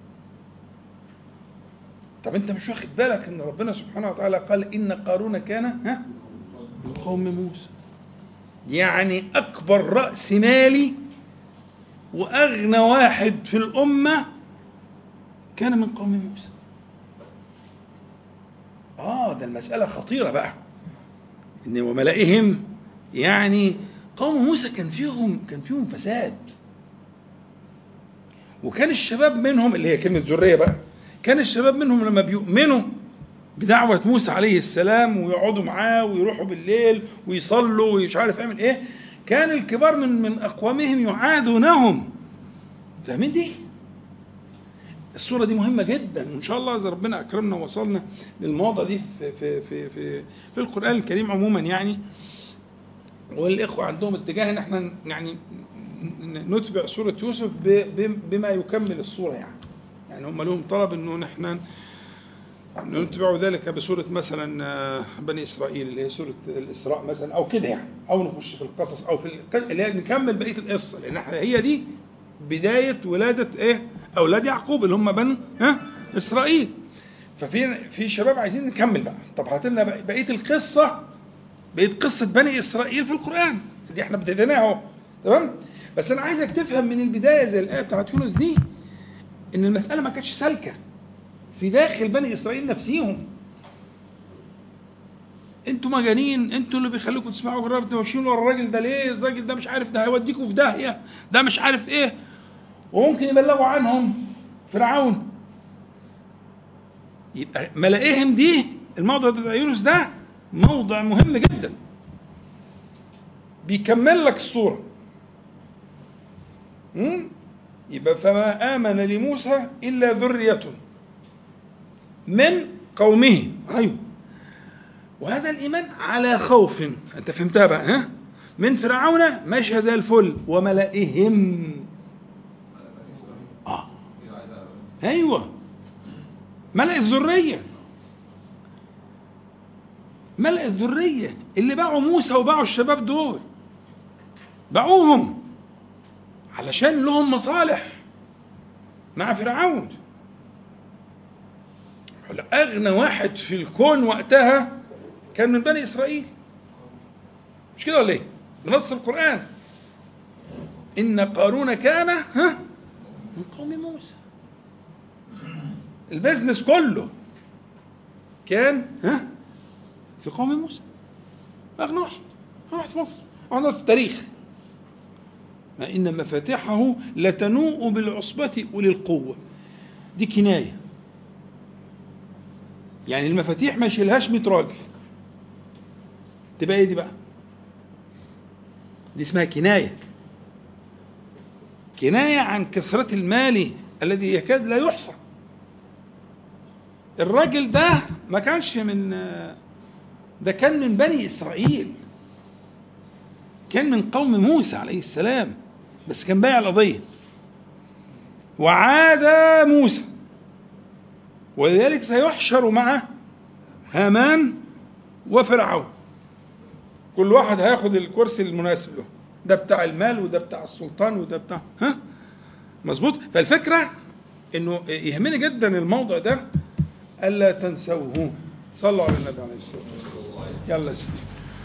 طب أنت مش واخد بالك إن ربنا سبحانه وتعالى قال إن قارون كان ها من قوم موسى يعني أكبر رأس مالي وأغنى واحد في الأمة كان من قوم موسى آه ده المسألة خطيرة بقى إن وملائهم يعني قوم موسى كان فيهم كان فيهم فساد وكان الشباب منهم اللي هي كلمة ذرية بقى كان الشباب منهم لما بيؤمنوا بدعوة موسى عليه السلام ويقعدوا معاه ويروحوا بالليل ويصلوا ومش عارف يعمل ايه كان الكبار من من اقوامهم يعادونهم فاهمين دي؟ الصورة دي مهمة جدا وإن شاء الله إذا ربنا أكرمنا ووصلنا للمواضع دي في في في في, في القرآن الكريم عموما يعني والإخوة عندهم اتجاه إن إحنا يعني نتبع سورة يوسف بما يكمل الصورة يعني يعني هم لهم طلب إنه نحن نتبع ذلك بسورة مثلا بني إسرائيل اللي هي سورة الإسراء مثلا أو كده يعني أو نخش في القصص أو في اللي هي نكمل بقية القصة لأن هي دي بداية ولادة إيه أولاد يعقوب اللي هم بنو ها إسرائيل ففي في شباب عايزين نكمل بقى طب هات لنا بقية القصة بقية قصة بني إسرائيل في القرآن دي احنا ابتديناها اهو تمام بس أنا عايزك تفهم من البداية زي الآية بتاعت يونس دي إن المسألة ما كانتش سالكة في داخل بني إسرائيل نفسيهم انتوا مجانين انتوا اللي بيخليكم تسمعوا الرب انتوا ماشيين ورا الراجل ده ليه الراجل ده مش عارف ده هيوديكم في داهيه ده مش عارف ايه وممكن يبلغوا عنهم فرعون يبقى ملائهم دي الموضع بتاع يونس ده موضع مهم جدا بيكمل لك الصورة يبقى فما آمن لموسى إلا ذرية من قومه أيوه وهذا الإيمان على خوف أنت فهمتها بقى ها من فرعون ماشية زي الفل وملئهم آه أيوه ملأ الذرية ملأ الذرية اللي باعوا موسى وباعوا الشباب دول باعوهم علشان لهم مصالح مع فرعون أغنى واحد في الكون وقتها كان من بني إسرائيل مش كده ولا إيه؟ بنص القرآن إن قارون كان ها من قوم موسى البزنس كله كان ها في قوم موسى أغنى واحد واحد في مصر واحد في التاريخ ما إن مفاتيحه لتنوء بالعصبة أولي القوة دي كناية يعني المفاتيح ما يشيلهاش 100 راجل تبقى ايه دي بقى دي اسمها كناية كناية عن كثرة المال الذي يكاد لا يحصى الراجل ده ما كانش من ده كان من بني إسرائيل كان من قوم موسى عليه السلام بس كان بايع القضية وعاد موسى ولذلك سيحشر مع هامان وفرعون كل واحد هياخد الكرسي المناسب له ده بتاع المال وده بتاع السلطان وده بتاع ها مظبوط فالفكره انه يهمني جدا الموضوع ده الا تنسوه صلوا على النبي عليه الصلاه والسلام يلا يا سيدي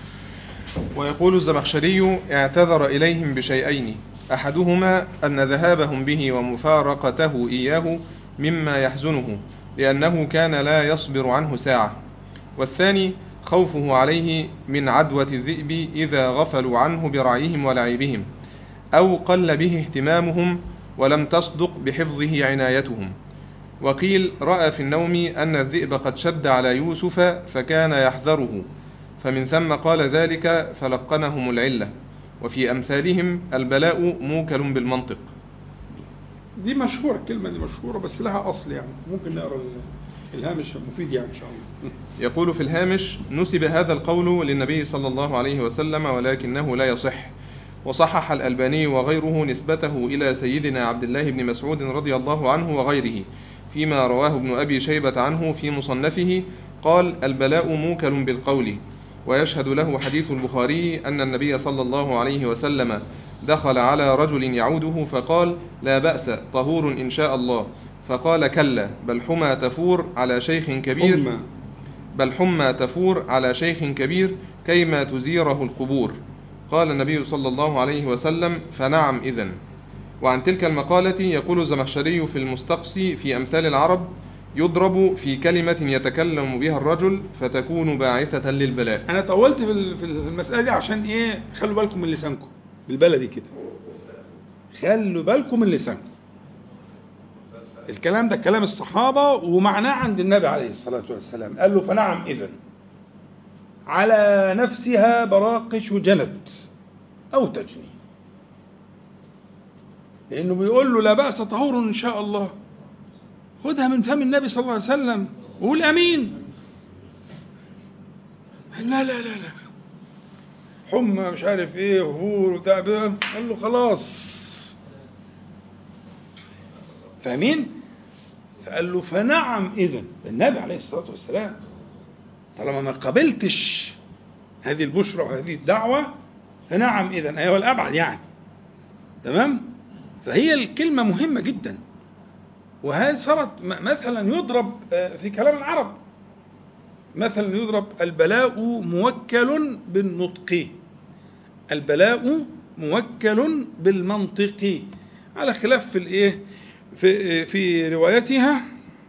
ويقول الزمخشري اعتذر إليهم بشيئين أحدهما أن ذهابهم به ومفارقته إياه مما يحزنه لأنه كان لا يصبر عنه ساعة والثاني خوفه عليه من عدوة الذئب إذا غفلوا عنه برعيهم ولعبهم أو قل به اهتمامهم ولم تصدق بحفظه عنايتهم وقيل رأى في النوم أن الذئب قد شد على يوسف فكان يحذره فمن ثم قال ذلك فلقنهم العلة وفي أمثالهم البلاء موكل بالمنطق دي مشهوره الكلمه دي مشهوره بس لها اصل يعني ممكن نقرا ال- الهامش مفيد يعني ان شاء الله يقول في الهامش نسب هذا القول للنبي صلى الله عليه وسلم ولكنه لا يصح وصحح الألباني وغيره نسبته إلى سيدنا عبد الله بن مسعود رضي الله عنه وغيره فيما رواه ابن أبي شيبة عنه في مصنفه قال البلاء موكل بالقول ويشهد له حديث البخاري أن النبي صلى الله عليه وسلم دخل على رجل يعوده فقال لا بأس طهور إن شاء الله فقال كلا بل حمى تفور على شيخ كبير حمى. بل حمى تفور على شيخ كبير كيما تزيره القبور قال النبي صلى الله عليه وسلم فنعم إذن وعن تلك المقالة يقول الزمخشري في المستقصي في أمثال العرب يضرب في كلمة يتكلم بها الرجل فتكون باعثة للبلاء انا طولت في ال- في المساله دي عشان ايه خلوا بالكم من لسانكم بالبلدي كده خلوا بالكم من لسانكم الكلام ده كلام الصحابه ومعناه عند النبي عليه الصلاه والسلام قال له فنعم اذا على نفسها براقش جنت او تجني لانه بيقول له لا باس طهور ان شاء الله خدها من فم النبي صلى الله عليه وسلم وقول امين لا لا لا لا حمى مش عارف ايه وفور وبتاع قال له خلاص فاهمين؟ فقال له فنعم اذا النبي عليه الصلاه والسلام طالما ما قبلتش هذه البشرى وهذه الدعوه فنعم اذا ايها الابعد يعني تمام؟ فهي الكلمه مهمه جدا وهذه صارت م- مثلا يضرب آه، في كلام العرب مثلا يضرب البلاء موكل بالنطق البلاء موكل بالمنطق على خلاف في الايه في في روايتها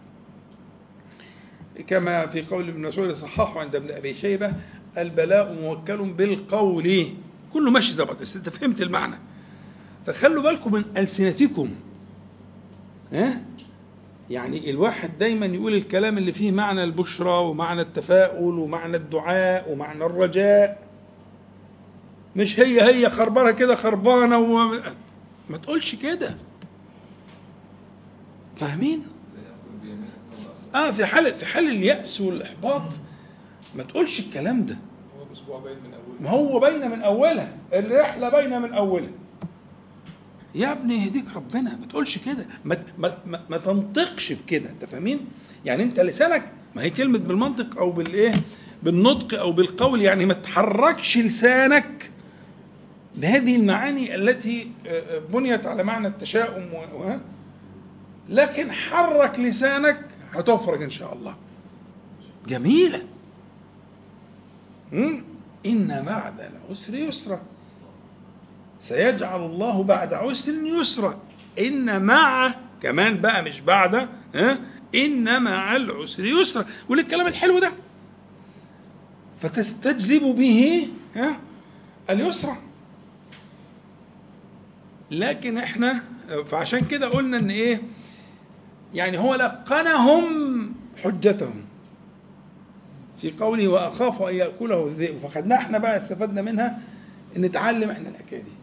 كما في قول ابن مسعود صححه عند ابن ابي شيبه البلاء موكل بالقول كله ماشي زي بعض بس انت فهمت المعنى فخلوا بالكم من السنتكم ها يعني الواحد دايما يقول الكلام اللي فيه معنى البشرى ومعنى التفاؤل ومعنى الدعاء ومعنى الرجاء مش هي هي خربانه كده خربانه و... ما تقولش كده فاهمين اه في حال في حال اليأس والإحباط ما تقولش الكلام ده هو الأسبوع باين من أوله ما هو باينه من اولها الرحله باينه من اولها يا ابني يهديك ربنا ما تقولش كده ما, ما, ما, ما تنطقش بكده انت فاهمين يعني انت لسانك ما هي كلمه بالمنطق او بالايه بالنطق او بالقول يعني ما تحركش لسانك بهذه المعاني التي آه، آه، بنيت على معنى التشاؤم و... و... لكن حرك لسانك هتفرج ان شاء الله جميله مم؟ إن بعد العسر يسرا سيجعل الله بعد عسر يسرا إن مع كمان بقى مش بعد ها إن مع العسر يسرا يقول الكلام الحلو ده فتستجلب به ها اليسرى لكن احنا فعشان كده قلنا ان ايه يعني هو لقنهم حجتهم في قوله واخاف ان ياكله الذئب فخدنا احنا بقى استفدنا منها ان نتعلم احنا الحكايه دي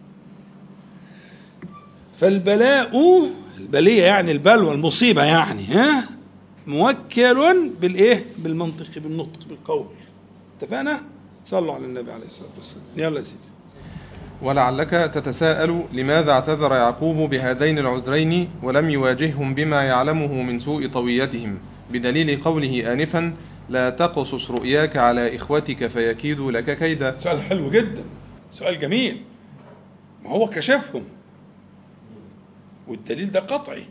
فالبلاء البليه يعني البلوى المصيبه يعني ها موكل بالايه بالمنطق بالنطق بالقول اتفقنا صلوا على النبي عليه الصلاه والسلام يلا يا سيدي ولعلك تتساءل لماذا اعتذر يعقوب بهذين العذرين ولم يواجههم بما يعلمه من سوء طويتهم بدليل قوله آنفا لا تقصص رؤياك على إخوتك فيكيدوا لك كيدا سؤال حلو جدا سؤال جميل ما هو كشفهم والدليل ده قطعي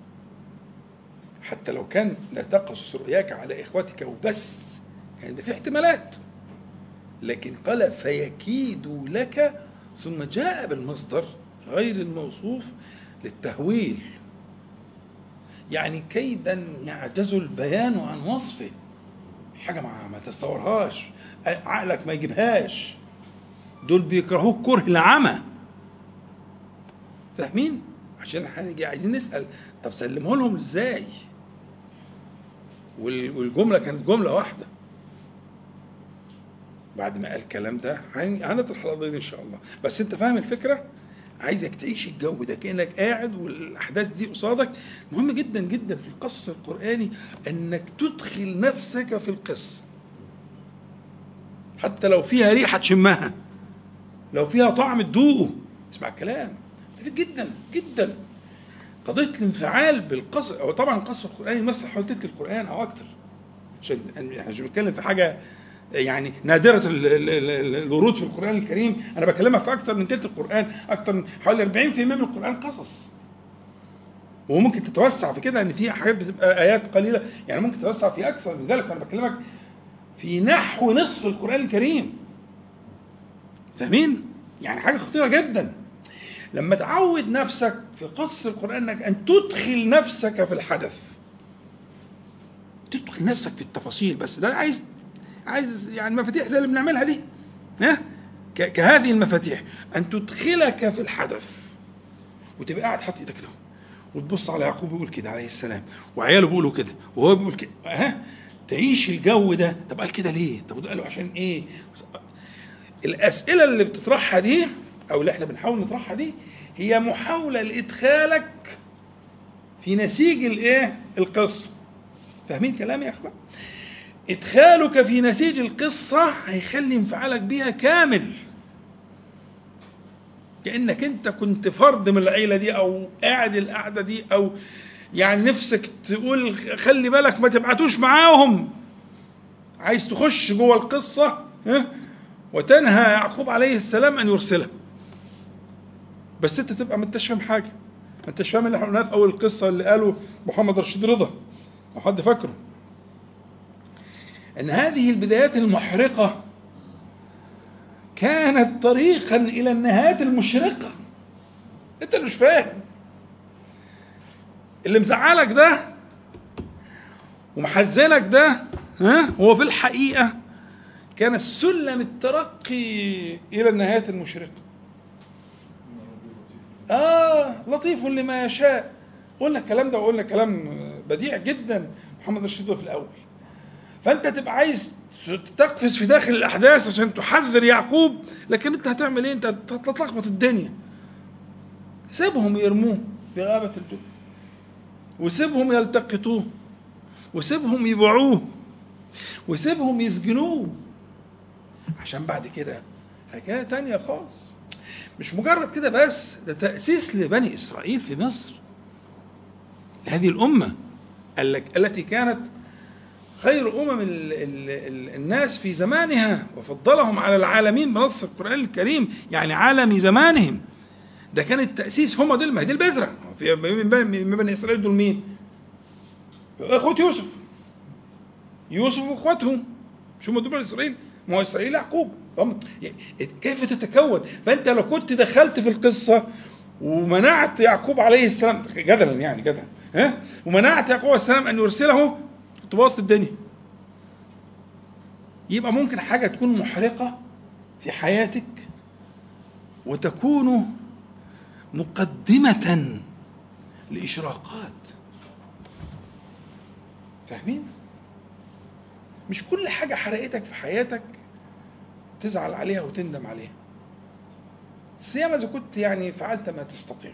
حتى لو كان لا تقصص رؤياك على إخوتك وبس يعني ده في احتمالات لكن قال فيكيدوا لك ثم جاء بالمصدر غير الموصوف للتهويل يعني كيدا يعجز البيان عن وصفه حاجة ما, ما تتصورهاش عقلك ما يجيبهاش دول بيكرهوك كره العمى فاهمين عشان هنيجي عايزين نسأل طب سلمه لهم ازاي وال- والجملة كانت جملة واحدة بعد ما قال الكلام ده هن- هنطرح القضية دي ان شاء الله بس انت فاهم الفكرة عايزك تعيش الجو ده كأنك قاعد والأحداث دي قصادك مهم جدا جدا في القصة القرآني أنك تدخل نفسك في القصة حتى لو فيها ريحة تشمها لو فيها طعم تدوقه اسمع الكلام مستفيد جدا جدا قضية الانفعال بالقصص هو طبعا القصص القرآني مثل حوالي تلت القرآن أو أكتر عشان احنا مش بنتكلم في حاجة يعني نادرة ال- ال- ال- الورود في القرآن الكريم أنا بكلمك في أكثر من تلت القرآن أكثر من حوالي 40% من القرآن قصص وممكن تتوسع في كده ان في حاجات بتبقى ايات قليله يعني ممكن تتوسع في اكثر من ذلك انا بكلمك في نحو نصف القران الكريم فاهمين يعني حاجه خطيره جدا لما تعود نفسك في قص القران انك ان تدخل نفسك في الحدث تدخل نفسك في التفاصيل بس ده عايز عايز يعني مفاتيح زي اللي بنعملها دي ها ك- كهذه المفاتيح ان تدخلك في الحدث وتبقى قاعد حاطط ايدك كده وتبص على يعقوب بيقول كده عليه السلام وعياله بيقولوا كده وهو بيقول كده ها تعيش الجو ده طب قال كده ليه؟ طب قالوا عشان ايه؟ الاسئله اللي بتطرحها دي او اللي احنا بنحاول نطرحها دي هي محاوله لادخالك في نسيج الايه؟ القصه. فاهمين كلامي يا اخوان؟ ادخالك في نسيج القصه هيخلي انفعالك بيها كامل. كانك انت كنت فرد من العيله دي او قاعد القعده دي او يعني نفسك تقول خلي بالك ما تبعتوش معاهم عايز تخش جوه القصه ها وتنهى يعقوب عليه السلام ان يرسله بس انت تبقى ما انتش فاهم حاجه ما انتش فاهم اللي احنا قلناه في اول القصه اللي قاله محمد رشيد رضا او حد فاكره ان هذه البدايات المحرقه كانت طريقا الى النهايات المشرقه انت اللي مش فاهم اللي مزعلك ده ومحزنك ده ها هو في الحقيقه كان السلم الترقي الى النهايات المشرقه اه لطيف لما يشاء قلنا الكلام ده وقلنا كلام بديع جدا محمد رشيد في الاول فانت تبقى عايز تقفز في داخل الاحداث عشان تحذر يعقوب لكن انت هتعمل ايه انت هتلخبط الدنيا سيبهم يرموه في غابه الجب وسيبهم يلتقطوه وسيبهم يبيعوه وسيبهم يسجنوه عشان بعد كده حكايه تانية خالص مش مجرد كده بس ده تأسيس لبني إسرائيل في مصر هذه الأمة التي كانت خير أمم ال ال ال الناس في زمانها وفضلهم على العالمين بنص القرآن الكريم يعني عالم زمانهم ده كان التأسيس هم دول ما دي البذرة في من بني إسرائيل دول مين؟ إخوة يوسف يوسف وإخواتهم شو هم دول بني إسرائيل؟ ما هو إسرائيل يعقوب كيف تتكون؟ فأنت لو كنت دخلت في القصة ومنعت يعقوب عليه السلام جدلا يعني جدلا ها ومنعت يعقوب عليه السلام أن يرسله كنت بوظت الدنيا يبقى ممكن حاجة تكون محرقة في حياتك وتكون مقدمة لإشراقات فاهمين؟ مش كل حاجة حرقتك في حياتك تزعل عليها وتندم عليها سيما إذا كنت يعني فعلت ما تستطيع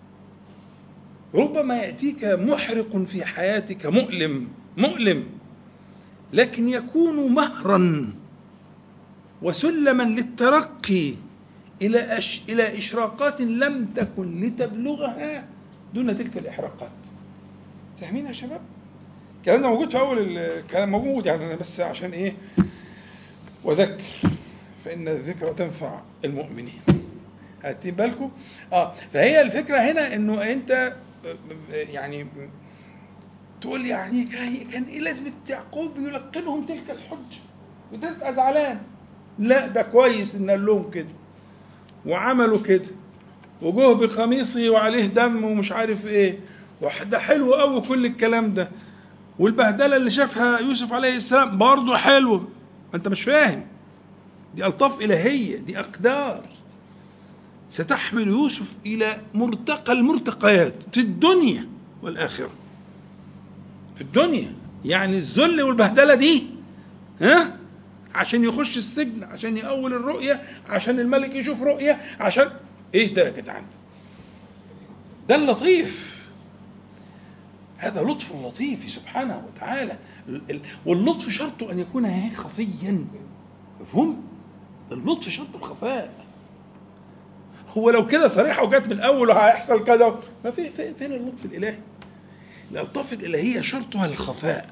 ربما يأتيك محرق في حياتك مؤلم مؤلم لكن يكون مهرا وسلما للترقي إلى أش... إلى إشراقات لم تكن لتبلغها دون تلك الإحراقات فاهمين يا شباب؟ الكلام ده موجود في اول الكلام موجود يعني انا بس عشان ايه وذكر فان الذكرى تنفع المؤمنين هاتين بالكم اه فهي الفكره هنا انه انت يعني تقول يعني كان كان ايه لازمه يعقوب يلقنهم تلك الحجه وده تبقى زعلان لا ده كويس ان قال لهم كده وعملوا كده وجوه بقميصه وعليه دم ومش عارف ايه ده حلو قوي كل الكلام ده والبهدله اللي شافها يوسف عليه السلام برضه حلوه انت مش فاهم دي الطاف الهيه دي اقدار ستحمل يوسف الى مرتقى المرتقيات في الدنيا والاخره في الدنيا يعني الذل والبهدله دي ها عشان يخش السجن عشان يأول الرؤية عشان الملك يشوف رؤية عشان ايه ده يا جدعان ده اللطيف هذا لطف اللطيف سبحانه وتعالى واللطف شرطه ان يكون خفيا مفهوم اللطف شرطه الخفاء هو لو كده صريحه وجت من الاول وهيحصل كذا ما في فين اللطف الالهي الالطاف الالهيه شرطها الخفاء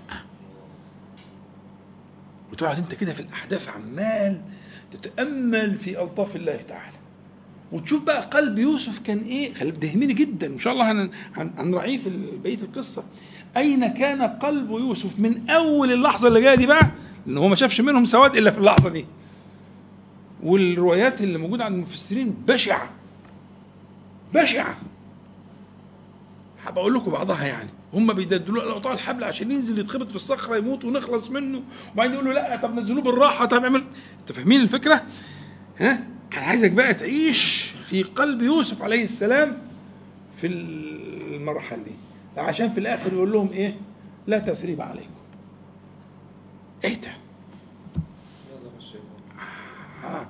وتقعد انت كده في الاحداث عمال تتامل في الطاف الله تعالى وتشوف بقى قلب يوسف كان ايه خلي بيهمني جدا ان شاء الله هنراعيه في بقيه القصه اين كان قلب يوسف من اول اللحظه اللي جايه دي بقى لان هو ما شافش منهم سواد الا في اللحظه دي والروايات اللي موجوده عند المفسرين بشعه بشعه هبقول لكم بعضها يعني هم بيدلوا له قطاع الحبل عشان ينزل يتخبط في الصخره يموت ونخلص منه وبعدين يقولوا لا طب نزلوه بالراحه طب اعمل انت فاهمين الفكره؟ ها؟ انا عايزك بقى تعيش في قلب يوسف عليه السلام في المرحله دي عشان في الاخر يقول لهم ايه؟ لا تثريب عليكم. ايه ده؟ آه.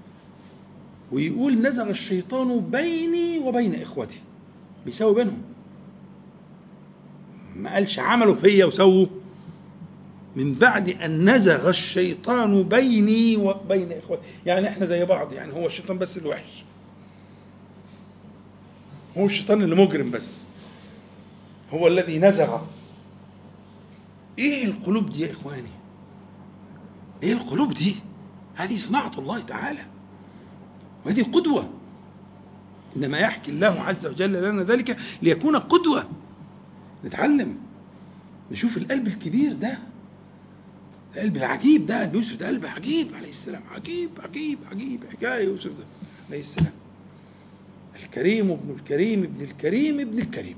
ويقول نزغ الشيطان بيني وبين اخوتي بيساوي بينهم ما قالش عملوا فيا وسووا من بعد أن نزغ الشيطان بيني وبين إخوتي يعني إحنا زي بعض يعني هو الشيطان بس اللي وحش هو الشيطان اللي مجرم بس هو الذي نزغ إيه القلوب دي يا إخواني إيه القلوب دي هذه صناعة الله تعالى وهذه قدوة إنما يحكي الله عز وجل لنا ذلك ليكون قدوة نتعلم نشوف القلب الكبير ده القلب العجيب ده قلب يوسف ده قلب عجيب عليه السلام عجيب عجيب عجيب حكايه يوسف ده عليه السلام الكريم ابن الكريم ابن الكريم ابن الكريم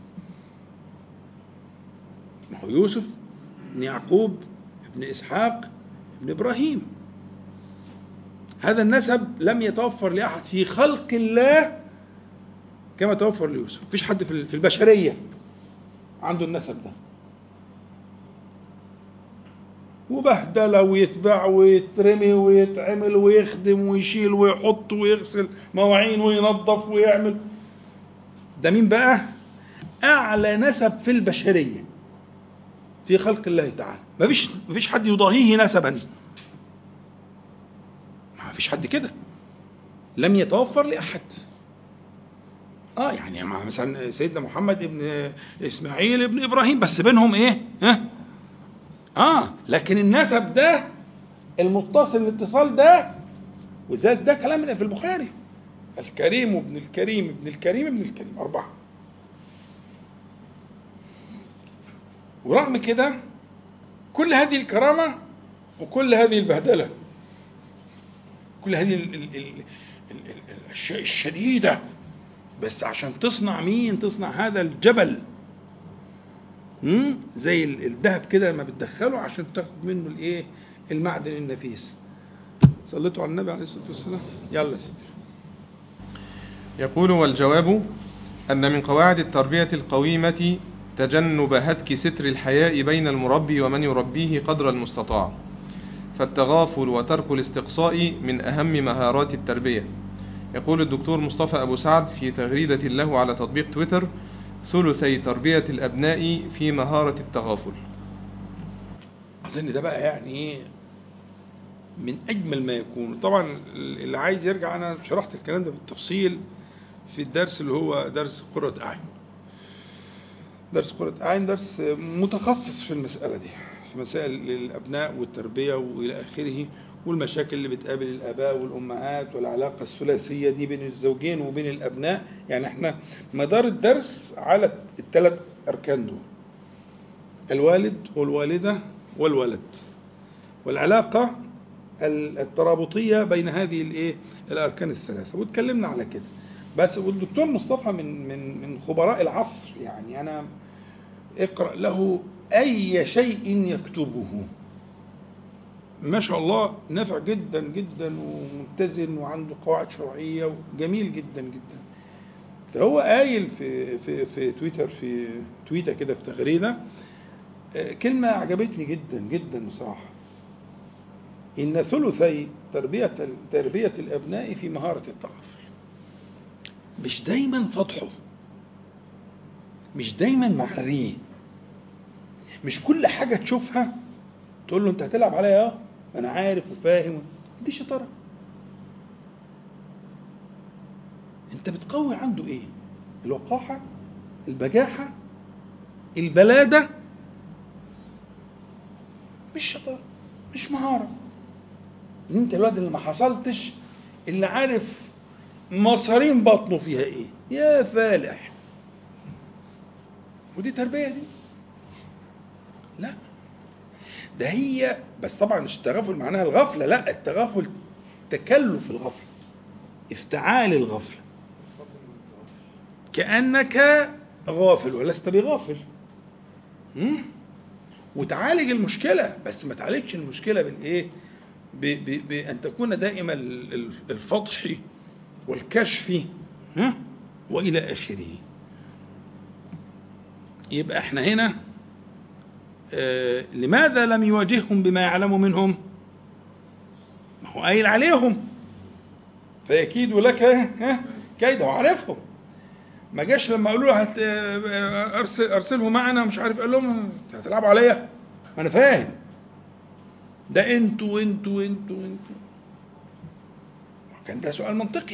ما هو يوسف ابن يعقوب ابن اسحاق ابن ابراهيم هذا النسب لم يتوفر لاحد في خلق الله كما توفر ليوسف مفيش حد في البشريه عنده النسب ده وبهدله ويتباع ويترمي ويتعمل ويخدم ويشيل ويحط ويغسل مواعين وينظف ويعمل ده مين بقى اعلى نسب في البشريه في خلق الله تعالى ما فيش ما فيش حد يضاهيه نسبا ما فيش حد كده لم يتوفر لاحد اه يعني مع مثلا سيدنا محمد ابن اسماعيل ابن ابراهيم بس بينهم ايه ها اه لكن النسب ده المتصل الاتصال ده وذلك ده كلام في البخاري الكريم ابن الكريم ابن الكريم ابن الكريم أربعة ورغم كده كل هذه الكرامة وكل هذه البهدلة كل هذه ال ال ال الأشياء الشديدة بس عشان تصنع مين تصنع هذا الجبل مم؟ زي الذهب كده لما بتدخله عشان تاخد منه الايه المعدن النفيس صليتوا على النبي عليه الصلاه والسلام يلا سيدي يقول والجواب أن من قواعد التربية القويمة تجنب هتك ستر الحياء بين المربي ومن يربيه قدر المستطاع فالتغافل وترك الاستقصاء من أهم مهارات التربية يقول الدكتور مصطفى أبو سعد في تغريدة له على تطبيق تويتر ثلثي تربية الأبناء في مهارة التغافل أظن ده بقى يعني من أجمل ما يكون طبعا اللي عايز يرجع أنا شرحت الكلام ده بالتفصيل في الدرس اللي هو درس قرة أعين درس قرة أعين درس متخصص في المسألة دي في مسائل الأبناء والتربية وإلى آخره والمشاكل اللي بتقابل الآباء والأمهات والعلاقة الثلاثية دي بين الزوجين وبين الأبناء يعني احنا مدار الدرس على الثلاث أركان دول الوالد والوالدة والولد والعلاقة الترابطية بين هذه الايه الأركان الثلاثة واتكلمنا على كده بس والدكتور مصطفى من من من خبراء العصر يعني أنا اقرأ له أي شيء يكتبه ما شاء الله نافع جدا جدا ومتزن وعنده قواعد شرعية وجميل جدا جدا فهو قايل في في في تويتر في تويتر كده في تغريده كلمة عجبتني جدا جدا بصراحة إن ثلثي تربية تربية الأبناء في مهارة التغافل مش دايما فضحه مش دايما معريه مش كل حاجة تشوفها تقول له أنت هتلعب عليا أه أنا عارف وفاهم دي شطارة أنت بتقوي عنده إيه؟ الوقاحة البجاحة البلادة مش شطارة مش مهارة ان انت الواد اللي ما حصلتش اللي عارف مصارين بطنه فيها ايه يا فالح ودي تربية دي لا ده هي بس طبعا مش التغافل معناها الغفلة لا التغافل تكلف الغفلة افتعال الغفلة كأنك غافل ولست بغافل م? وتعالج المشكلة بس ما تعالجش المشكلة بالإيه؟ بأن تكون دائما الفضح والكشف ها؟ وإلى آخره يبقى احنا هنا آه لماذا لم يواجههم بما يعلم منهم ما هو قايل عليهم فيكيد لك ها كيده وعارفهم ما جاش لما قالوا له هت ارسل ارسله معنا مش عارف قال لهم هتلعبوا عليا انا فاهم ده انتوا انتوا انتوا انتوا كان ده سؤال منطقي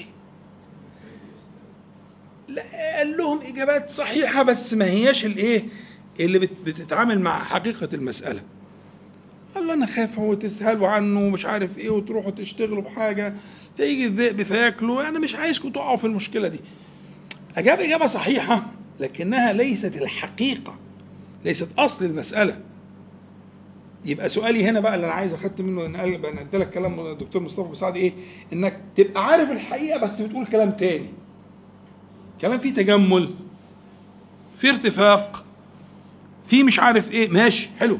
لا قال لهم اجابات صحيحه بس ما هياش الايه اللي بتتعامل مع حقيقه المساله قال له انا خايف هو تسهلوا عنه ومش عارف ايه وتروحوا تشتغلوا بحاجه فيجي الذئب فياكله انا مش عايزكم تقعوا في المشكله دي أجاب إجابة صحيحة لكنها ليست الحقيقة ليست أصل المسألة يبقى سؤالي هنا بقى اللي أنا عايز أخدت منه إن قال أنا قلت لك كلام الدكتور مصطفى مساعد إيه؟ إنك تبقى عارف الحقيقة بس بتقول كلام تاني كلام فيه تجمل فيه ارتفاق فيه مش عارف إيه ماشي حلو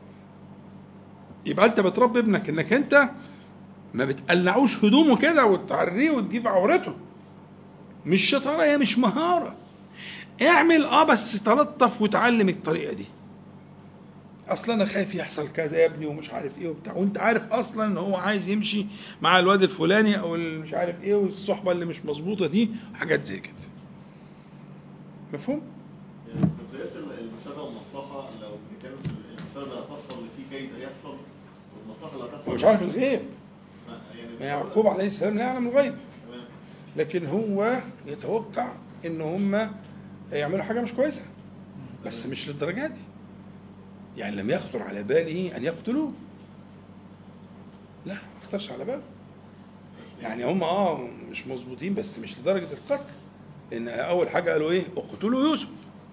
يبقى أنت بتربي ابنك إنك أنت ما بتقلعوش هدومه كده وتعريه وتجيب عورته مش شطاره هي مش مهاره اعمل اه بس تلطف وتعلم الطريقه دي اصلا انا خايف يحصل كذا يا ابني ومش عارف ايه وبتاع وانت عارف اصلا ان هو عايز يمشي مع الواد الفلاني او مش عارف ايه والصحبه اللي مش مظبوطه دي حاجات زي كده مفهوم؟ يعني في قياس المفسده والمصلحه لو بنتكلم في المفسده اللي هتحصل اللي فيه كيد هيحصل والمصلحه اللي هتحصل هو مش عارف الغيب ما- يعني ما يعقوب عليه السلام لا يعلم الغيب تمام. لكن هو يتوقع ان هم يعملوا حاجه مش كويسه بس مش للدرجه دي يعني لم يخطر على باله ان يقتلوه لا ما خطرش على باله يعني هم اه مش مظبوطين بس مش لدرجه القتل لان اول حاجه قالوا ايه اقتلوا يوسف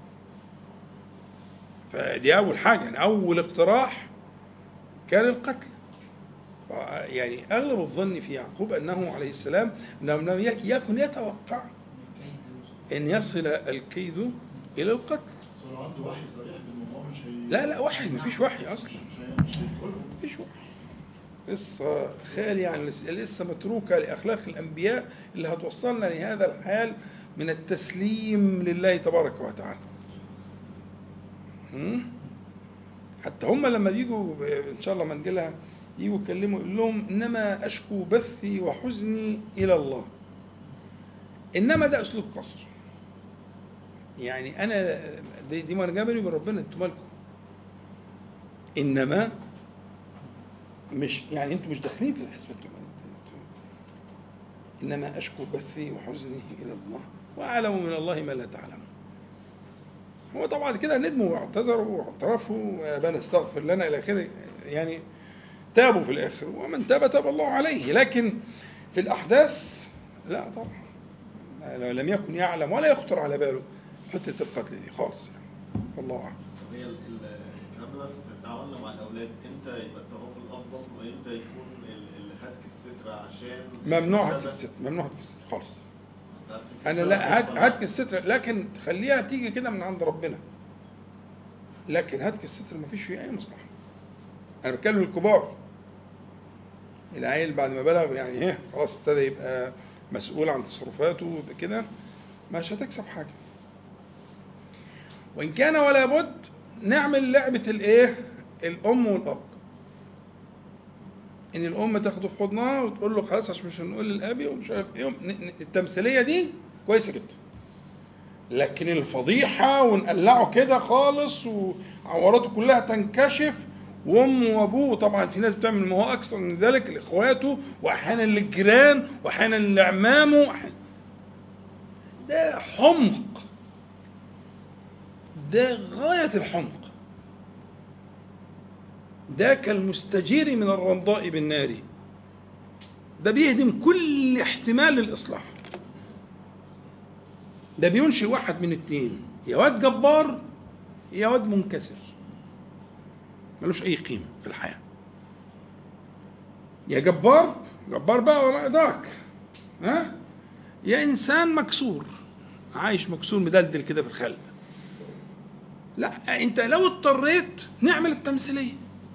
فدي اول حاجه يعني اول اقتراح كان القتل يعني اغلب الظن في يعقوب انه عليه السلام انه لم يك- يكن يتوقع ان يصل الكيد الى القتل بس لو عنده وحي صريح بالموضوع مش هي لا لا وحي مفيش وحي اصلا مش هي مش هيدخله مفيش وحي قصة خيال يعني لس- لسه متروكة لأخلاق الأنبياء اللي هتوصلنا لهذا الحال من التسليم لله تبارك وتعالى هم؟ حتى هم لما بيجوا ب- إن شاء الله ما نجي لها يجوا يكلموا يقول لهم إنما أشكو بثي وحزني إلى الله إنما ده أسلوب قصر يعني أنا دي, دي مرجبني من ربنا أنتوا مالكم إنما مش يعني انتوا مش داخلين في الحسبة انتوا انتوا- انما اشكو بثي وحزني الى الله واعلم من الله ما لا تعلمون هو طبعا كده ندموا واعتذروا واعترفوا ربنا استغفر لنا الى اخره يعني تابوا في الاخر ومن تاب تاب الله عليه لكن في الاحداث لا طبعا لو لم يكن يعلم ولا يخطر على باله حته القتل دي خالص يعني والله اعلم طب هي ال- ال- الكلام ده بس في تعاملنا مع الاولاد امتى يبقى التغافل الافضل وامتى يكون ال- ال- هتك الستر عشان ممنوع هتك السبب؟ الستر ممنوع هتك الستر خالص ده في- انا لا هت- هتك الستر لكن تخليها تيجي كده من عند ربنا لكن هتك الستر ما فيش فيه اي مصلحه انا بتكلم الكبار العيل بعد ما بلغ يعني ايه خلاص ابتدى يبقى مسؤول عن تصرفاته كده مش هتكسب حاجه وان كان ولا بد نعمل لعبه الايه الام والاب ان الام تاخده في حضنها وتقول له خلاص عشان مش هنقول للابي ومش عارف ايه ن- ن- التمثيليه دي كويسه جدا لكن الفضيحه ونقلعه كده خالص وعوراته كلها تنكشف وامه وابوه طبعا في ناس بتعمل ما هو اكثر من ذلك لاخواته واحيانا للجيران واحيانا لاعمامه وأحيانا- ده حمق ده غايه الحمق ده كالمستجير من الرمضاء بالنار ده بيهدم كل احتمال للإصلاح ده بينشئ واحد من اتنين يا واد جبار يا واد منكسر ملوش أي قيمة في الحياة يا جبار جبار بقى ولا إدراك ها يا إنسان مكسور عايش مكسور مدلدل كده في الخلق لا انت لو اضطريت نعمل التمثيليه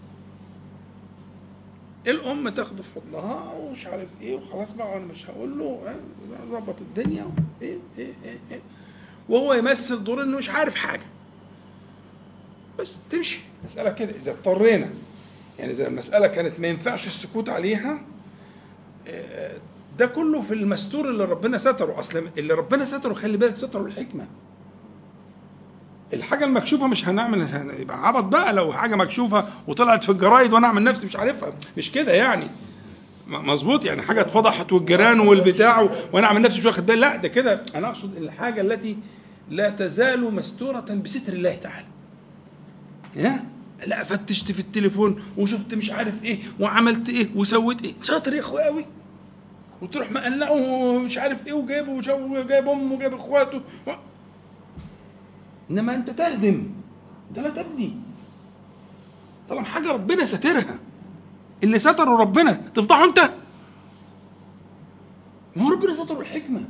الام تاخده في حضنها ومش عارف ايه وخلاص بقى انا مش هقول له اه، ظبط الدنيا ايه ايه ايه ايه وهو يمثل دور انه مش عارف حاجه بس تمشي مساله كده اذا اضطرينا يعني اذا المساله كانت ما ينفعش السكوت عليها اه، ده كله في المستور اللي ربنا ستره اصلا اللي ربنا ستره خلي بالك ستره الحكمه الحاجه المكشوفه مش هنعمل هن- يبقى عبط بقى لو حاجه مكشوفه وطلعت في الجرايد وانا اعمل نفسي مش عارفها مش كده يعني م- مظبوط يعني حاجه اتفضحت والجيران والبتاع و- وانا اعمل نفسي مش واخد بالي لا ده كده انا اقصد الحاجه التي لا تزال مستوره بستر الله تعالى يا لا فتشت في التليفون وشفت مش عارف ايه وعملت ايه وسويت ايه شاطر يا اخويا قوي وتروح مقلعه ومش عارف ايه وجايبه وجو- وجايب امه وجايب اخواته و... انما انت تهدم ده لا تبني طالما حاجه ربنا ساترها اللي ستره ربنا تفضحه انت ما هو ربنا ستره الحكمه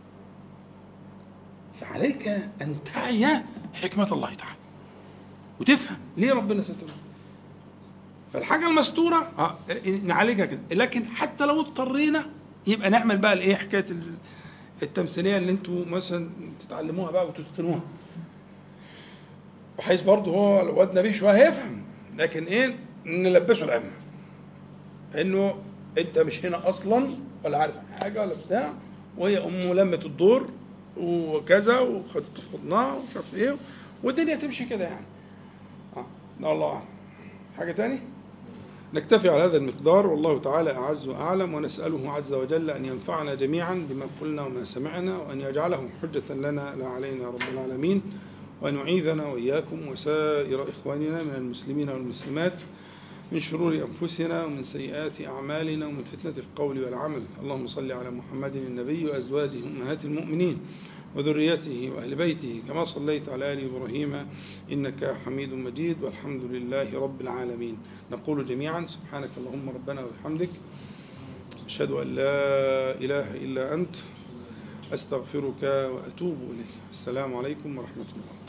فعليك ان تعي حكمه الله تعالى وتفهم ليه ربنا ستره فالحاجه المستوره اه نعالجها كده لكن حتى لو اضطرينا يبقى نعمل بقى الايه حكايه ال- التمثيليه اللي انتوا مثلا تتعلموها بقى وتتقنوها بحيث برضه هو الواد نبيه شويه هيفهم لكن ايه نلبسه الامن انه انت مش هنا اصلا ولا عارف حاجه ولا بتاع وهي امه لمت الدور وكذا وخدت في حضنها ومش عارف ايه والدنيا تمشي كده يعني اه لا الله اعلم حاجه تاني نكتفي على هذا المقدار والله تعالى أعز وأعلم ونسأله عز وجل أن ينفعنا جميعا بما قلنا وما سمعنا وأن يجعله حجة لنا لا علينا يا رب العالمين وأن يعيذنا وإياكم وسائر إخواننا من المسلمين والمسلمات من شرور أنفسنا ومن سيئات أعمالنا ومن فتنة القول والعمل اللهم صل على محمد النبي وأزواجه أمهات المؤمنين وذريته وأهل بيته كما صليت على آل إبراهيم إنك حميد مجيد والحمد لله رب العالمين نقول جميعا سبحانك اللهم ربنا وبحمدك أشهد أن لا إله إلا أنت أستغفرك وأتوب إليك السلام عليكم ورحمة الله